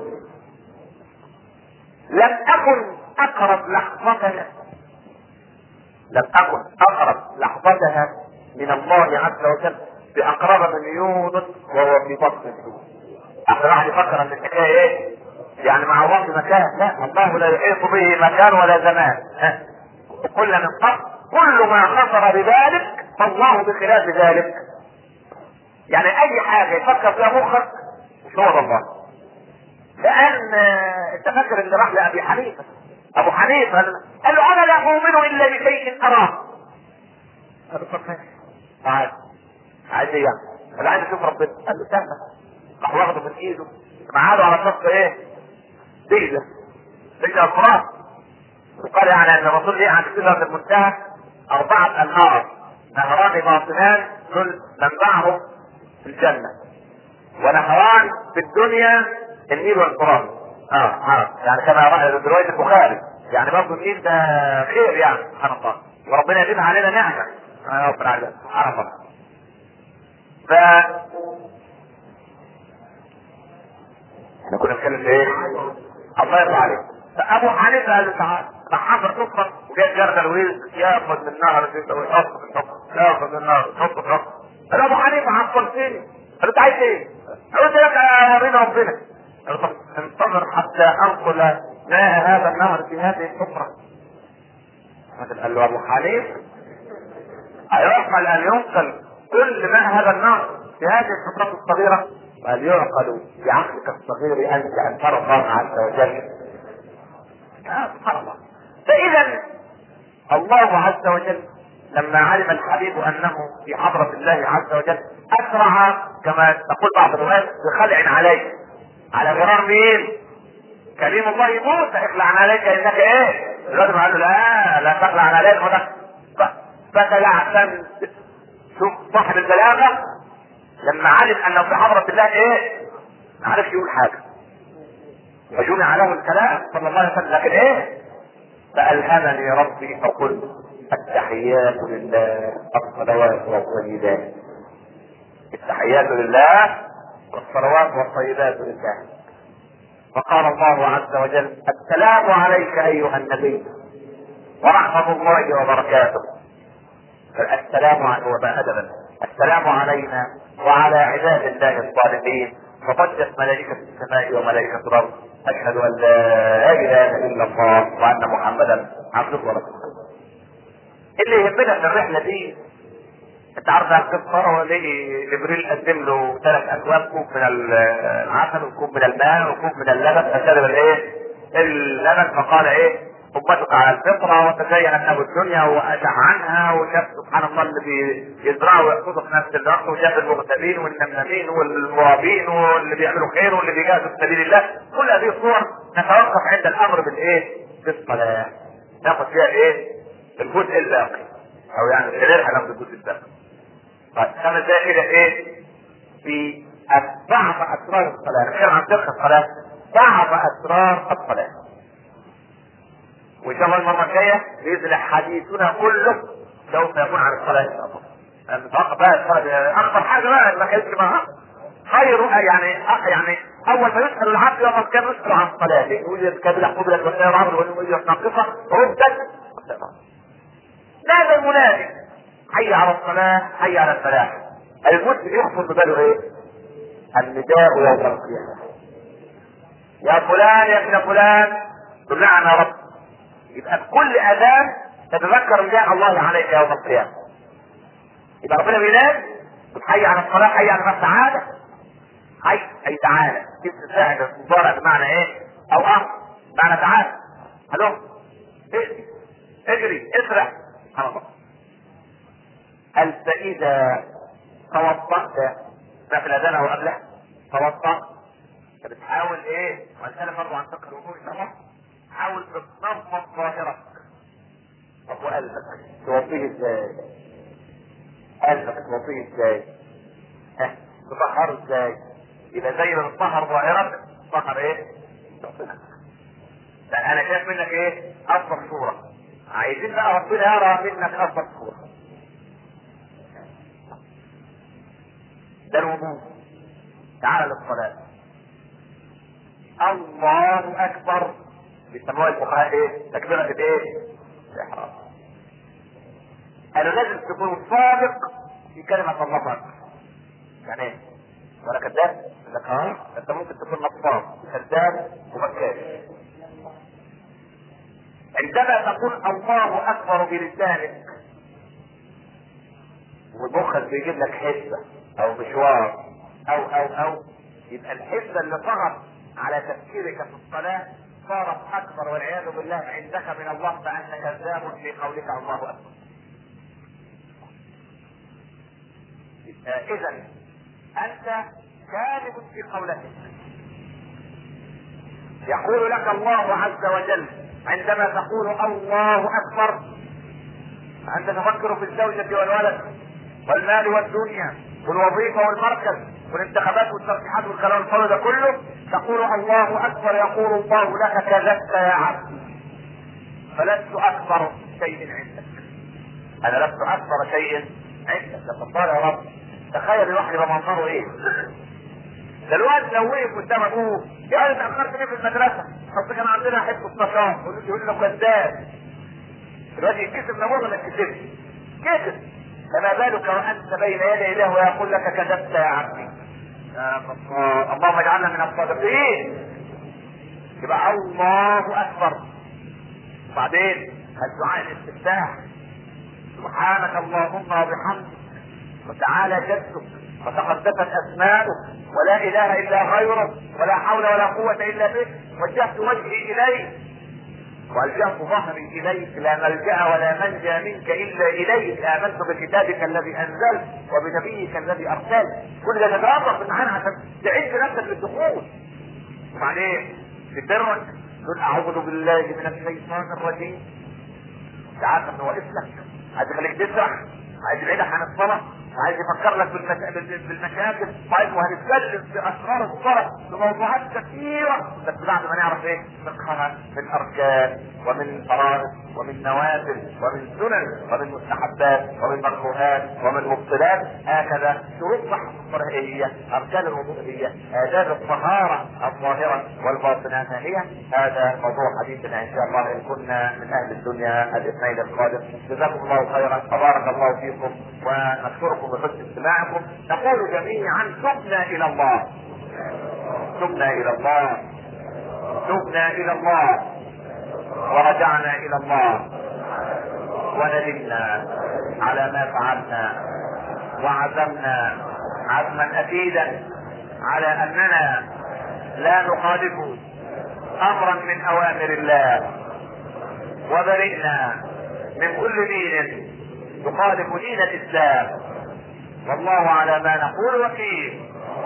Speaker 1: لم اكن اقرب لحظتها لم اكن اقرب لحظتها من الله عز وجل باقرب من يونس وهو في بطن الحوت احنا واحد يفكر ان الحكايه ايه؟ يعني مع الله في مكان لا الله لا يحيط به مكان ولا زمان ها كل من قبل كل ما خطر بذلك فالله بخلاف ذلك يعني اي حاجه يفكر فيها مخك مش هو ده الله لان انت فاكر اللي راح لابي حنيفه ابو حنيفه قال له انا لا اؤمن الا بشيء اراه قال له طب ماشي تعال عايز ايه يعني؟ قال عايز اشوف ربنا قال له سهله راح واخده من ايده معاده على شط ايه؟ دجله دجله الفرات وقال يعني ان الرسول ليه عند سدره المنتهى اربعه انهار نهران باطنان دول منبعهم في الجنه ونهران في الدنيا النيل والفرات اه عرف يعني كما رأى روايه البخاري يعني برضه النيل ده خير يعني سبحان الله وربنا يديم علينا نعمه يا رب العالمين سبحان الله ف احنا كنا بنتكلم في ايه؟ الله يرضى عليك فابو حنيفه قال له تعالى راح حفر سفره وجاي جردل ويل ياخذ من النهر كده ويحط في الحفره ياخذ من النهر يحط في الحفره قال ابو حنيفه عطلتني قال له انت عايز ايه؟ قلت لك ورينا ربنا قال طب انتظر حتى انقل ماء هذا النهر في هذه الحفره قال له ابو حنيفه أيعقل أن ينقل كل ماء هذا النهر في هذه الحفرات الصغيرة؟ قال يعقل بعقلك الصغير أنت أن ترى الله عز وجل. آه سبحان الله. فإذا الله عز وجل لما علم الحبيب أنه في حضرة الله عز وجل أسرع كما تقول بعض الروايات بخلع عليه. على غرار مين؟ كريم الله موسى اخلع عليك انك ايه؟ الراجل قال له لا لا تخلع عليك فخلع عشان شوف صاحب البلاغه لما علم انه في حضرة الله ايه؟ ما عرفش يقول حاجه. وجمع له الكلام صلى الله عليه وسلم لكن ايه؟ فألهمني ربي فقلت التحيات لله الصلوات والطيبات. التحيات لله والصلوات والطيبات لله. فقال الله عز وجل السلام عليك ايها النبي ورحمة الله وبركاته السلام عليكم أدبا السلام علينا وعلى عباد الله الصالحين فضجت ملائكة السماء وملائكة الأرض أشهد أن لا إله إلا الله وأن محمدا عبده ورسوله. اللي يهمنا في الرحلة دي أنت عارف القصة ليه جبريل قدم له ثلاث أكواب كوب من العسل وكوب من الماء وكوب من اللبن فشرب الإيه؟ اللبن فقال إيه؟ امتك على الفطره وتزين له الدنيا واشع عنها وشاف سبحان الله اللي بيزرعوا ويحفظوا في نفس الارض وشاف المغتابين والنمنمين والمرابين واللي بيعملوا خير واللي بيجاهدوا في سبيل الله كل هذه الصور نتوقف عند الامر بالايه؟ بالصلاه ناخذ فيها الايه؟ الجزء الباقي او يعني غيرها ناخذ الجزء الباقي طيب خمس دقائق كده ايه؟ في بعض اسرار الصلاه نتكلم عن فقه الصلاه بعض اسرار الصلاه وان شاء الله المره الجايه باذن حديثنا كله سوف يكون عن الصلاه ان شاء الله. نتوقف بقى الصلاه اكثر حاجه بقى ما كانتش معها خير يعني يعني اول ما يسال العبد يوم القيامه يسال عن الصلاه يقول كابل قبلت وخير عبد ويقول ناقصه ردت ماذا المنادي؟ حي على الصلاه حي على الفلاح المسلم يخطر بباله ايه؟ النداء يوم القيامه يا فلان يا ابن فلان دلعنا رب يبقى في كل اذان تتذكر نداء الله عليك يوم القيامه. يبقى ربنا بينادي حي على الصلاه حي على السعاده حي اي تعالى كيف ساعد مضارع بمعنى ايه؟ او امر بمعنى تعالى الو اجري اجري اسرع سبحان الله هل فاذا توضأت ده في الاذان او قبله توضأت بتحاول ايه؟ وهنتكلم برضه عن فقه الوضوء ان شاء الله حاول تتنظم ظاهرك طب وقلبك توطيه ازاي؟ قلبك توطيه ازاي؟ ها تطهره ازاي؟ يبقى زي ما تطهر ظاهرك تطهر ايه؟ لان انا شايف منك ايه؟ افضل صوره عايزين بقى ربنا يرى منك افضل صوره ده الوضوء تعال للصلاه الله اكبر بيسموها الفقهاء ايه؟ تكبيرة الايه؟ الاحرام. قالوا لازم تكون صادق في كلمة الله اكبر. يعني ايه؟ وانا كذاب؟ لك اه انت ممكن تكون نصاب كذاب وبكاش. عندما تقول الله اكبر بلسانك ومخك بيجيب لك حسه او مشوار او او او يبقى الحسه اللي طغت على تفكيرك في الصلاه صارت اكبر والعياذ بالله عندك من الله فانت كذاب في قولك الله اكبر. اذا انت كاذب في قولك. يقول لك الله عز وجل عندما تقول الله اكبر انت تفكر في الزوجه والولد والمال والدنيا والوظيفه والمركز والانتخابات والترشيحات والكلام الفاضي ده كله تقول الله اكبر يقول الله لك كذبت يا عبد فلست اكبر شيء عندك انا لست اكبر شيء عندك تفضل يا رب تخيل الواحد يبقى منظره ايه ده الواد لو وقف قدام ابوه يا انت اخرت ليه في المدرسه؟ اصل كان عندنا حته نشاط يقول له كذاب الواد يتكسب لابوه ما يتكسبش كسب فما بالك وانت بين يدي الله ويقول لك كذبت يا عبدي يا الله اللهم اجعلنا من الصادقين يبقى الله اكبر وبعدين الدعاء الاستفتاح سبحانك اللهم وبحمدك وتعالى جدك وتقدست اسماؤك ولا اله الا غيرك ولا حول ولا قوه الا بك وجهت وجهي اليك والجأت ظهري اليك لا ملجا ولا منجا منك الا اليك امنت بكتابك الذي انزلت وبنبيك الذي ارسلت كل ده تتوقف بالمعنى عشان تعد نفسك للدخول وبعدين تبرك تقول اعوذ بالله من الشيطان الرجيم تعال انه واقف لك عايز يخليك تسرح عايز يبعدك عن الصلاه عايز يفكر لك بالمشاكل طيب وهنتكلم في اسرار الصلاه في موضوعات كثيره بس بعد ما نعرف ايه فقهها من اركان ومن فرائض ومن نوافل ومن سنن ومن مستحبات ومن مكروهات ومن مبطلات هكذا شروط صحة الصلاة هي اركان الوضوء هي آداب الطهارة الظاهرة والباطنة هي هذا موضوع حديثنا ان شاء الله ان كنا من اهل الدنيا الاثنين القادم جزاكم الله خيرا وبارك الله فيكم ونشكركم بحسن استماعكم نقول جميعا تبنا الى الله تبنا الى الله تبنا الى الله ورجعنا الى الله وندمنا على ما فعلنا وعزمنا عزما اكيدا على اننا لا نخالف امرا من اوامر الله وبرئنا من كل دين يخالف دين الاسلام والله على ما نقول وكيل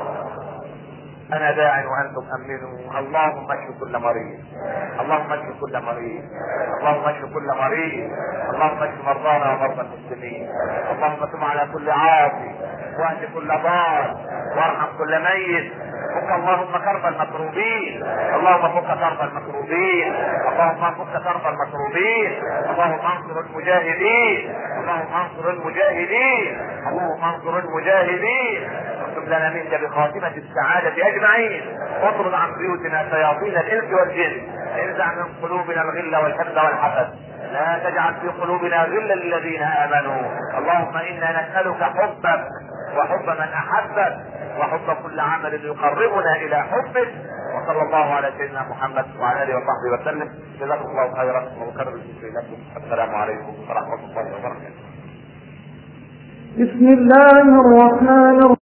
Speaker 1: انا داع وانتم امنوا اللهم اشف كل مريض اللهم اشف كل مريض اللهم اشف كل مريض اللهم اشف مرضانا ومرضى المسلمين اللهم تب على كل عاصي واهد كل ضال وارحم كل ميت فك اللهم كرب المكروبين اللهم فك كرب المكروبين اللهم فك كرب المكروبين اللهم انصر المجاهدين اللهم انصر المجاهدين اللهم انصر المجاهدين واكتب لنا منك بخاتمة السعادة أجمعين واطرد عن بيوتنا شياطين الإنس والجن انزع من قلوبنا الغل والحقد والحسد لا تجعل في قلوبنا غلا للذين آمنوا اللهم إنا نسألك حبك وحب من أحبك وحب كل عمل يقربنا إلى حبك وصلى الله على سيدنا محمد وعلى اله وصحبه وسلم جزاكم الله خيرا وكرر الشكر لكم السلام عليكم ورحمه الله وبركاته
Speaker 2: بسم الله الرحمن الرحيم